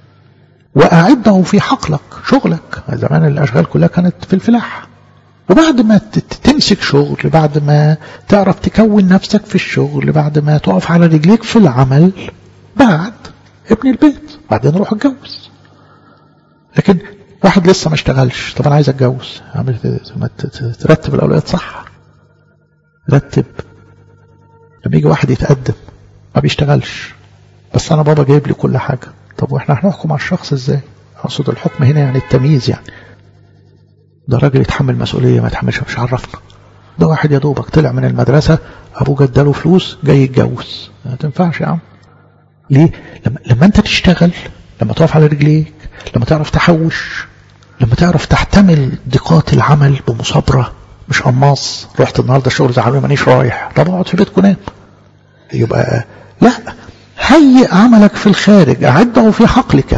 وأعده في حقلك شغلك زمان الأشغال كلها كانت في الفلاحة وبعد ما تمسك شغل بعد ما تعرف تكون نفسك في الشغل بعد ما تقف على رجليك في العمل بعد ابني البيت بعدين روح اتجوز لكن واحد لسه ما اشتغلش طب انا عايز اتجوز اعمل ترتب الاولويات صح رتب لما يجي واحد يتقدم ما بيشتغلش بس انا بابا جايب لي كل حاجه طب واحنا هنحكم على الشخص ازاي اقصد الحكم هنا يعني التمييز يعني ده راجل يتحمل مسؤوليه ما يتحملش مش عرفنا ده واحد يا دوبك طلع من المدرسه ابوه جداله فلوس جاي يتجوز ما تنفعش يا عم ليه لما, لما انت تشتغل لما تقف على رجليك لما تعرف تحوش لما تعرف تحتمل ضيقات العمل بمصابره مش قماص رحت النهارده الشغل زعلان مانيش رايح طب اقعد في بيتكم نام يبقى لا هيئ عملك في الخارج أعده في حقلك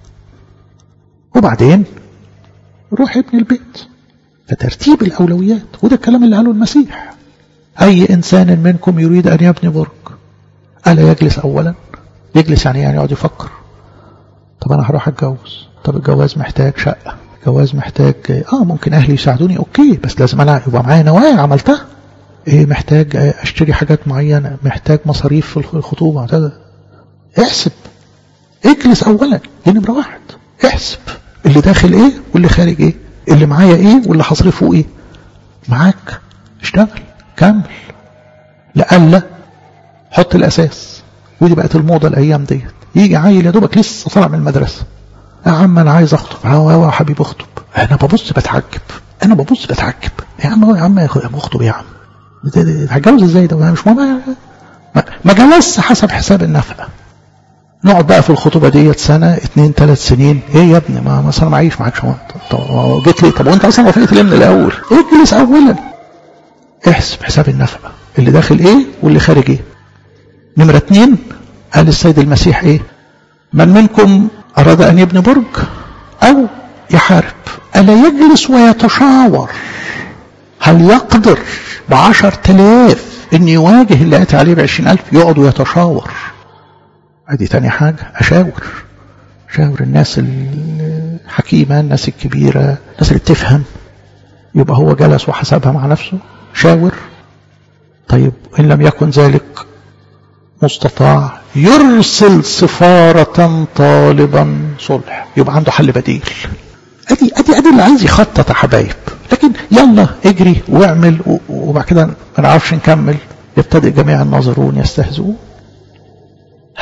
وبعدين روح ابن البيت فترتيب الأولويات وده الكلام اللي قاله المسيح أي إنسان منكم يريد أن يبني برج ألا يجلس أولا يجلس يعني يعني يقعد يفكر طب أنا هروح أتجوز طب الجواز محتاج شقة الجواز محتاج آه ممكن أهلي يساعدوني أوكي بس لازم أنا يبقى معايا نوايا عملتها ايه محتاج اشتري حاجات معينة محتاج مصاريف في الخطوبة احسب اجلس اولا دي نمرة واحد احسب اللي داخل ايه واللي خارج ايه اللي معايا ايه واللي هصرفه ايه معاك اشتغل كمل لألا حط الاساس ودي بقت الموضة الايام ديت يجي عيل يا دوبك لسه طالع من المدرسة يا عم انا عايز اخطب يا حبيبي اخطب انا ببص بتعجب انا ببص بتعجب يا عم يا عم اخطب يا عم هتجوز ازاي ده مش مهم ما جلس حسب حساب النفقه نقعد بقى في الخطوبه ديت سنه اتنين ثلاث سنين ايه يا ابني ما مثلا معيش معاك شويه طب جيت ليه طب وانت اصلا وافقت ليه من الاول اجلس اولا احسب حساب النفقه اللي داخل ايه واللي خارج ايه نمره اتنين قال السيد المسيح ايه من منكم اراد ان يبني برج او يحارب الا يجلس ويتشاور هل يقدر بعشر تلاف ان يواجه اللي اتى عليه بعشرين الف يقعد ويتشاور ادي تاني حاجة اشاور شاور الناس الحكيمة الناس الكبيرة الناس اللي بتفهم يبقى هو جلس وحسبها مع نفسه شاور طيب إن لم يكن ذلك مستطاع يرسل سفارة طالبا صلح يبقى عنده حل بديل ادي ادي ادي اللي عايز يخطط يا حبايب لكن يلا اجري واعمل وبعد كده ما نعرفش نكمل يبتدئ جميع الناظرون يستهزئون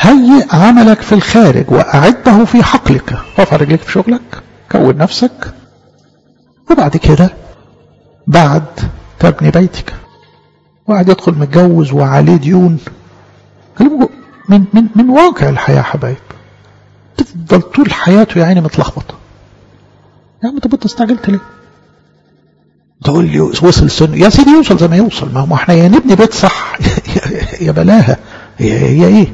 هيئ عملك في الخارج وأعده في حقلك اقف على رجليك في شغلك كون نفسك وبعد كده بعد تبني بيتك واحد يدخل متجوز وعليه ديون من من من واقع الحياه حبايب تفضل طول حياته يا عيني متلخبطه يا عم طب انت استعجلت ليه؟ تقول لي وصل سن يا سيدي يوصل زي ما يوصل ما هو احنا يا نبني بيت صح يا بلاها هي, هي ايه؟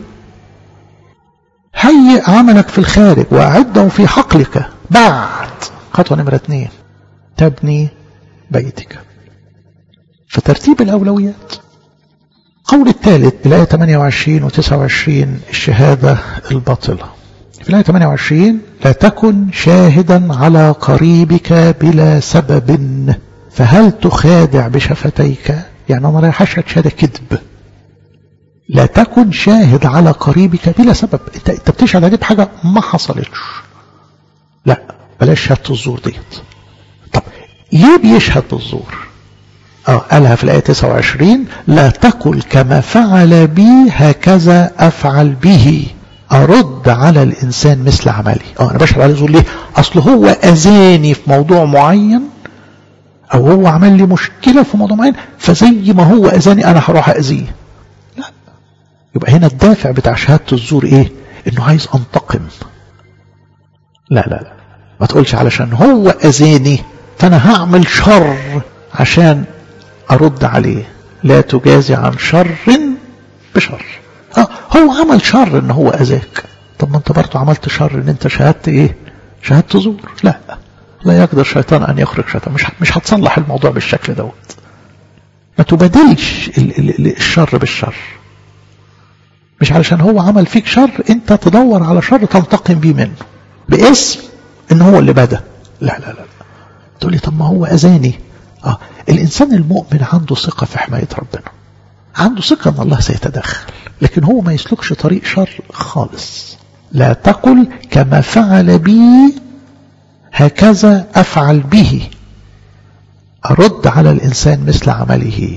هيئ عملك في الخارج واعده في حقلك بعد خطوه نمره اثنين تبني بيتك فترتيب الأولويات قول الثالث بالآية 28 و 29 الشهادة الباطلة في الآية 28 لا تكن شاهدا على قريبك بلا سبب فهل تخادع بشفتيك يعني أنا رايح أشهد شهادة كذب لا تكن شاهد على قريبك بلا سبب انت, انت بتشهد عليه بحاجة ما حصلتش لا بلاش شهادة الزور ديت طب ليه بيشهد بالزور اه قالها في الآية 29 لا تقل كما فعل بي هكذا أفعل به أرد على الإنسان مثل عملي اه أنا بشهد عليه زور ليه أصل هو أذاني في موضوع معين أو هو عمل لي مشكلة في موضوع معين فزي ما هو أذاني أنا هروح أذيه لا يبقى هنا الدافع بتاع شهادة الزور إيه إنه عايز أنتقم لا لا لا ما تقولش علشان هو أذاني فأنا هعمل شر عشان أرد عليه لا تجازي عن شر بشر آه هو عمل شر ان هو أذاك طب ما انت برضه عملت شر ان انت شهدت ايه شهدت زور لا لا يقدر شيطان ان يخرج شيطان مش مش هتصلح الموضوع بالشكل دوت ما تبادلش الشر بالشر مش علشان هو عمل فيك شر انت تدور على شر تنتقم بيه منه باسم ان هو اللي بدا لا لا لا تقول لي طب ما هو اذاني اه الانسان المؤمن عنده ثقه في حمايه ربنا عنده ثقه ان الله سيتدخل لكن هو ما يسلكش طريق شر خالص لا تقل كما فعل بي هكذا افعل به ارد على الانسان مثل عمله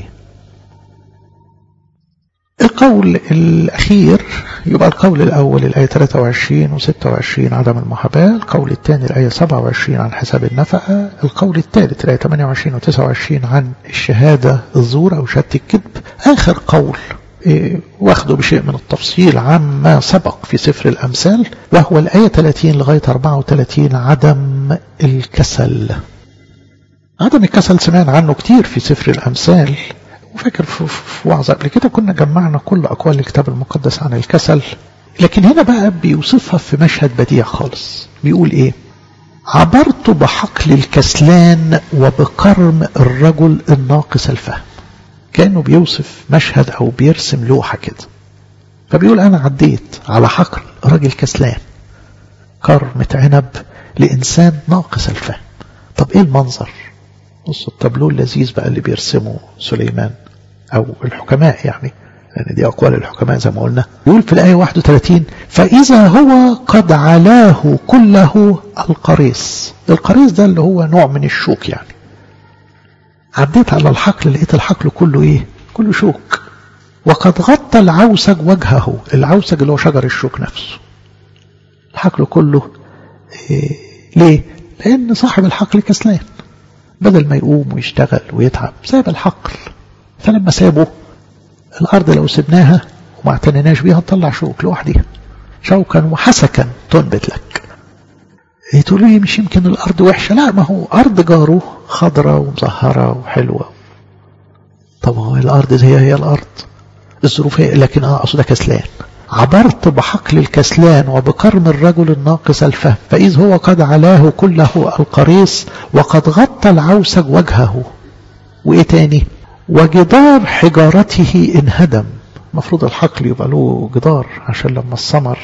القول الأخير يبقى القول الأول الآية 23 و 26 عدم المحاباة القول الثاني الآية 27 عن حساب النفقة القول الثالث الآية 28 و 29 عن الشهادة الزور أو شهادة الكذب آخر قول إيه واخده بشيء من التفصيل عما سبق في سفر الأمثال وهو الآية 30 لغاية 34 عدم الكسل عدم الكسل سمعنا عنه كتير في سفر الأمثال وفاكر في وعظة قبل كده كنا جمعنا كل أقوال الكتاب المقدس عن الكسل لكن هنا بقى بيوصفها في مشهد بديع خالص بيقول إيه عبرت بحقل الكسلان وبكرم الرجل الناقص الفهم كأنه بيوصف مشهد أو بيرسم لوحة كده فبيقول أنا عديت على حقل راجل كسلان كرمة عنب لإنسان ناقص الفهم طب إيه المنظر بص التابلو اللذيذ بقى اللي بيرسمه سليمان أو الحكماء يعني لأن دي أقوال الحكماء زي ما قلنا يقول في الآية 31 فإذا هو قد علاه كله القريص القريص ده اللي هو نوع من الشوك يعني عديت على الحقل لقيت الحقل كله إيه كله شوك وقد غطى العوسج وجهه العوسج اللي هو شجر الشوك نفسه الحقل كله إيه ليه لأن صاحب الحقل كسلان بدل ما يقوم ويشتغل ويتعب ساب الحقل فلما سابه الأرض لو سبناها وما اعتنيناش بيها تطلع شوك لوحدها شوكا وحسكا تنبت لك تقول لي مش يمكن الأرض وحشة لا ما هو أرض جاره خضرة ومزهرة وحلوة طب هو الأرض هي هي الأرض الظروف هي لكن أنا أقصد كسلان عبرت بحقل الكسلان وبكرم الرجل الناقص الفهم فإذ هو قد علاه كله القريص وقد غطى العوسج وجهه وإيه تاني وجدار حجارته انهدم المفروض الحقل يبقى له جدار عشان لما الثمر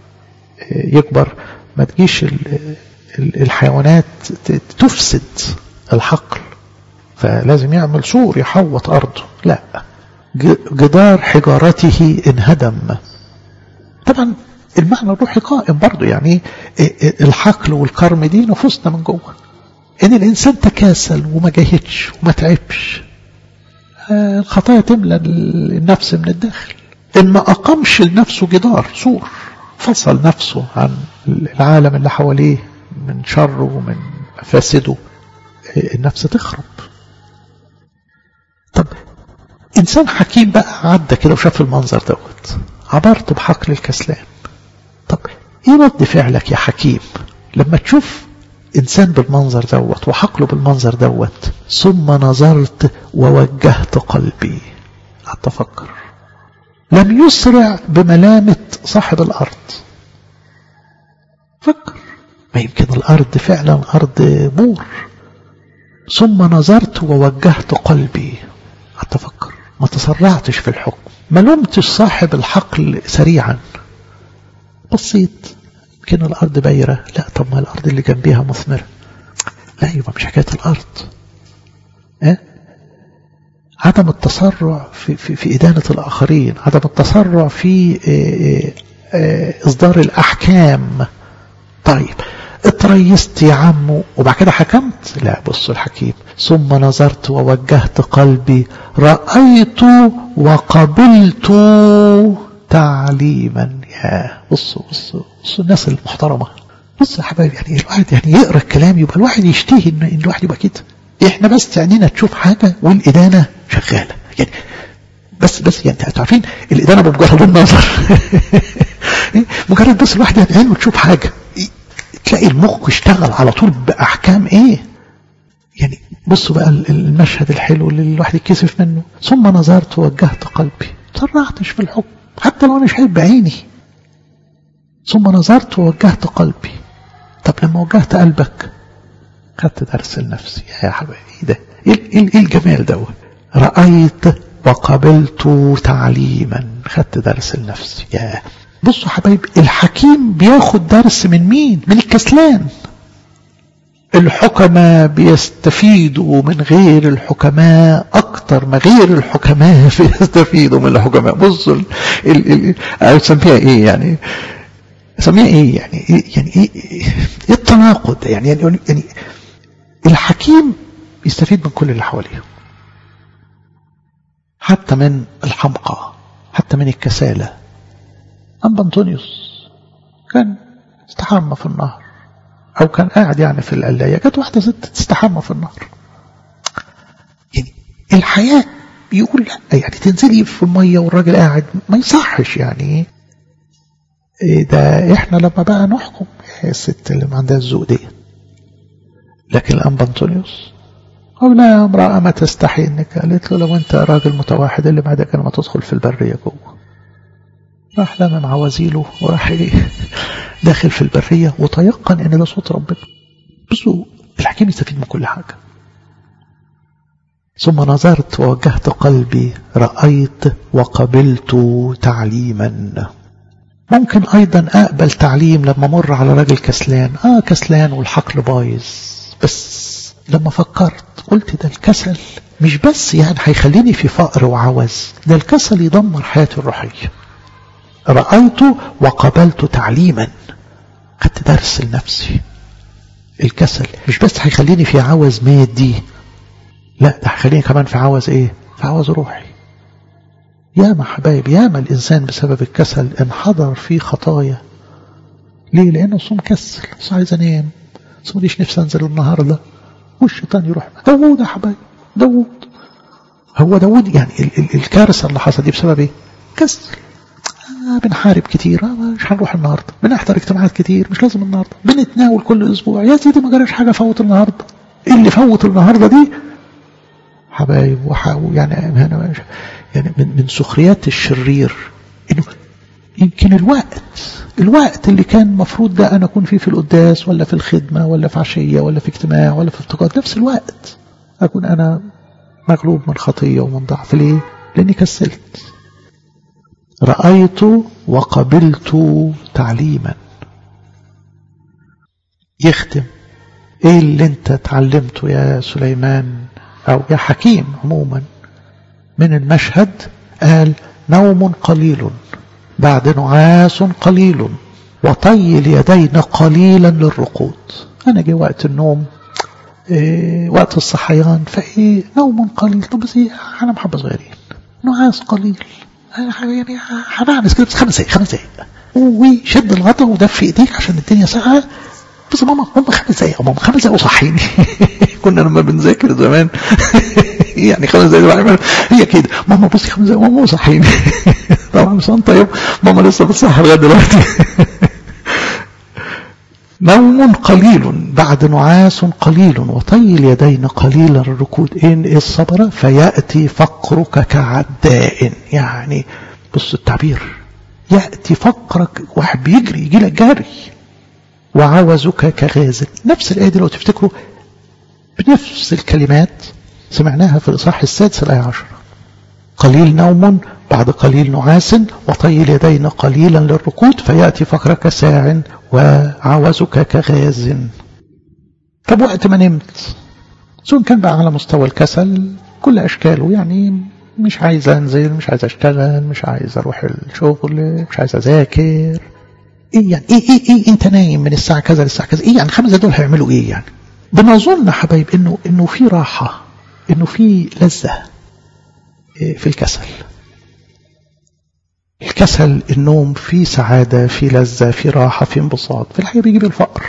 يكبر ما تجيش الحيوانات تفسد الحقل فلازم يعمل سور يحوط أرضه لا جدار حجارته انهدم طبعا المعنى الروحي قائم برضه يعني الحقل والكرم دي نفوسنا من جوه ان الانسان تكاسل وما جاهدش وما تعبش الخطايا تملى النفس من الداخل إن ما أقامش لنفسه جدار سور فصل نفسه عن العالم اللي حواليه من شره ومن فاسده النفس تخرب طب إنسان حكيم بقى عدى كده وشاف المنظر دوت عبرت بحقل الكسلان طب ايه رد فعلك يا حكيم لما تشوف انسان بالمنظر دوت وحقله بالمنظر دوت ثم نظرت ووجهت قلبي قعدت افكر لم يسرع بملامة صاحب الارض فكر ما يمكن الارض فعلا ارض بور ثم نظرت ووجهت قلبي قعدت افكر ما تسرعتش في الحكم ما لمتش صاحب الحقل سريعا بصيت يمكن الأرض بايرة لا طب ما الأرض اللي جنبيها مثمرة لا يبقى مش حكاية الأرض أه؟ عدم التسرع في, في, في إدانة الآخرين عدم التسرع في اه اه إصدار الأحكام طيب اتريست يا عمو وبعد كده حكمت لا بص الحكيم ثم نظرت ووجهت قلبي رأيت وقبلت تعليما يا بصوا بصوا بصوا الناس المحترمة بص يا حبايبي يعني الواحد يعني يقرا الكلام يبقى الواحد يشتهي ان, إن الواحد يبقى كده احنا بس عينينا تشوف حاجة والإدانة شغالة يعني بس بس يعني انتوا عارفين الإدانة بمجرد النظر مجرد بس الواحد يعني عينه تشوف حاجة تلاقي المخ اشتغل على طول بأحكام ايه يعني بصوا بقى المشهد الحلو اللي الواحد يتكسف منه ثم نظرت ووجهت قلبي سرعتش في الحكم حتى لو انا شايف بعيني ثم نظرت ووجهت قلبي طب لما وجهت قلبك خدت درس لنفسي يا حبايبي ايه ده ايه, إيه الجمال دوت رأيت وقبلت تعليما خدت درس لنفسي يا بصوا حبايبي الحكيم بياخد درس من مين من الكسلان الحكماء بيستفيدوا من غير الحكماء أكتر ما غير الحكماء بيستفيدوا من الحكماء بصوا أسميها إيه يعني أسميها إيه يعني إيه يعني إيه, إيه التناقض يعني يعني, يعني الحكيم يستفيد من كل اللي حواليه حتى من الحمقى حتى من الكسالة أما أنطونيوس كان استحمى في النهر أو كان قاعد يعني في القلاية جت واحدة ست تستحمى في النهر يعني الحياة يقول لا يعني تنزلي في المية والراجل قاعد ما يصحش يعني ده احنا لما بقى نحكم الست اللي ما عندها الذوق دي لكن الأنبا أنطونيوس قال لا يا امرأة ما تستحي انك قالت له لو انت راجل متوحد اللي بعدك ما تدخل في البرية جوه راح لمم عوازيله وراح ايه داخل في البرية وتيقن ان ده صوت ربنا بصوا الحكيم يستفيد من كل حاجة ثم نظرت ووجهت قلبي رأيت وقبلت تعليما ممكن أيضا أقبل تعليم لما مر على راجل كسلان آه كسلان والحقل بايظ بس لما فكرت قلت ده الكسل مش بس يعني هيخليني في فقر وعوز ده الكسل يدمر حياتي الروحية رأيت وقبلت تعليما خدت درس لنفسي الكسل مش بس هيخليني في عوز مادي لا ده هيخليني كمان في عوز ايه في عوز روحي ياما حبايب ياما الإنسان بسبب الكسل انحضر في خطايا ليه لأنه صوم كسل بس عايز أنام بس ماليش نفسي أنزل النهاردة والشيطان يروح داوود يا حبايب داوود هو داوود يعني ال ال الكارثة اللي حصلت دي بسبب ايه كسل آه بنحارب كتير آه مش هنروح النهاردة بنحضر اجتماعات كتير مش لازم النهاردة بنتناول كل أسبوع يا سيدي ما جراش حاجة فوت النهاردة اللي فوت النهاردة دي حبايب وحاول يعني يعني من من سخريات الشرير انه يمكن الوقت الوقت اللي كان المفروض ده انا اكون فيه في القداس ولا في الخدمه ولا في عشيه ولا في اجتماع ولا في افتقاد نفس الوقت اكون انا مغلوب من خطيه ومن ضعف ليه؟ لاني كسلت رايت وقبلت تعليما يختم ايه اللي انت اتعلمته يا سليمان او يا حكيم عموما من المشهد قال نوم قليل بعد نعاس قليل وطي اليدين قليلا للرقود أنا جه وقت النوم إيه وقت الصحيان فإيه نوم قليل طب بس إيه أنا محبة صغيرين نعاس قليل يعني هنعنس كده بس خمس دقايق خمس دقايق وشد الغطا ودفي ايديك عشان الدنيا ساقعه بس ماما هم خمس دقايق ماما خمس دقايق وصحيني كنا لما بنذاكر زمان يعني خمس دقايق بعمل هي كده ماما بصي خمس دقايق ماما وصحيني طبعا مش طيب ماما لسه بتصحى لغايه دلوقتي نوم قليل بعد نعاس قليل وطي اليدين قليل الركود إن الصبر فيأتي فقرك كعداء يعني بص التعبير يأتي فقرك واحد بيجري يجي لك جاري وعوزك كغازل نفس الآية دي لو تفتكروا بنفس الكلمات سمعناها في الإصحاح السادس الآية عشر قليل نوم بعد قليل نعاس وطي اليدين قليلا للركود فيأتي فقرك ساع وعوزك كغاز طب وقت ما نمت سواء كان بقى على مستوى الكسل كل أشكاله يعني مش عايز أنزل مش عايز أشتغل مش عايز أروح الشغل مش عايز أذاكر إيه يعني إيه إيه إيه أنت نايم من الساعة كذا للساعة كذا إيه يعني خمسة دول هيعملوا إيه يعني بنظن حبايب إنه إنه في راحة إنه في لذة في الكسل الكسل النوم في سعادة في لذة في راحة في انبساط في الحقيقة بيجيب الفقر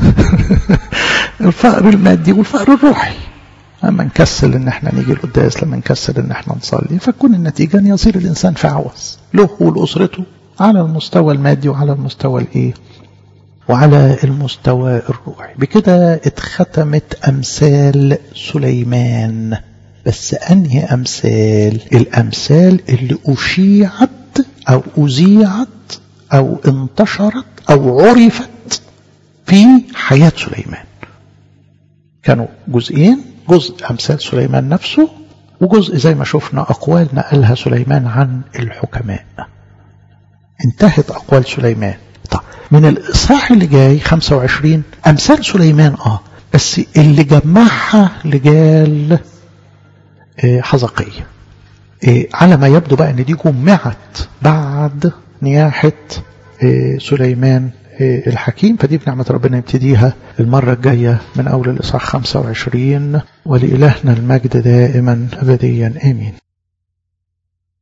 الفقر المادي والفقر الروحي لما نكسل ان احنا نيجي القداس لما نكسل ان احنا نصلي فتكون النتيجة ان يصير الانسان في عوز له ولأسرته على المستوى المادي وعلى المستوى الايه وعلى المستوى الروحي بكده اتختمت امثال سليمان بس انهي امثال الامثال اللي اشيعت أو أذيعت أو انتشرت أو عرفت في حياة سليمان كانوا جزئين جزء أمثال سليمان نفسه وجزء زي ما شفنا أقوال نقلها سليمان عن الحكماء انتهت أقوال سليمان طيب من الإصحاح اللي جاي 25 أمثال سليمان آه بس اللي جمعها لجال حزقيه إيه على ما يبدو بقى ان دي جمعت بعد نياحة إيه سليمان إيه الحكيم فدي بنعمة ربنا يبتديها المرة الجاية من أول الإصحاح 25 ولإلهنا المجد دائما أبديا آمين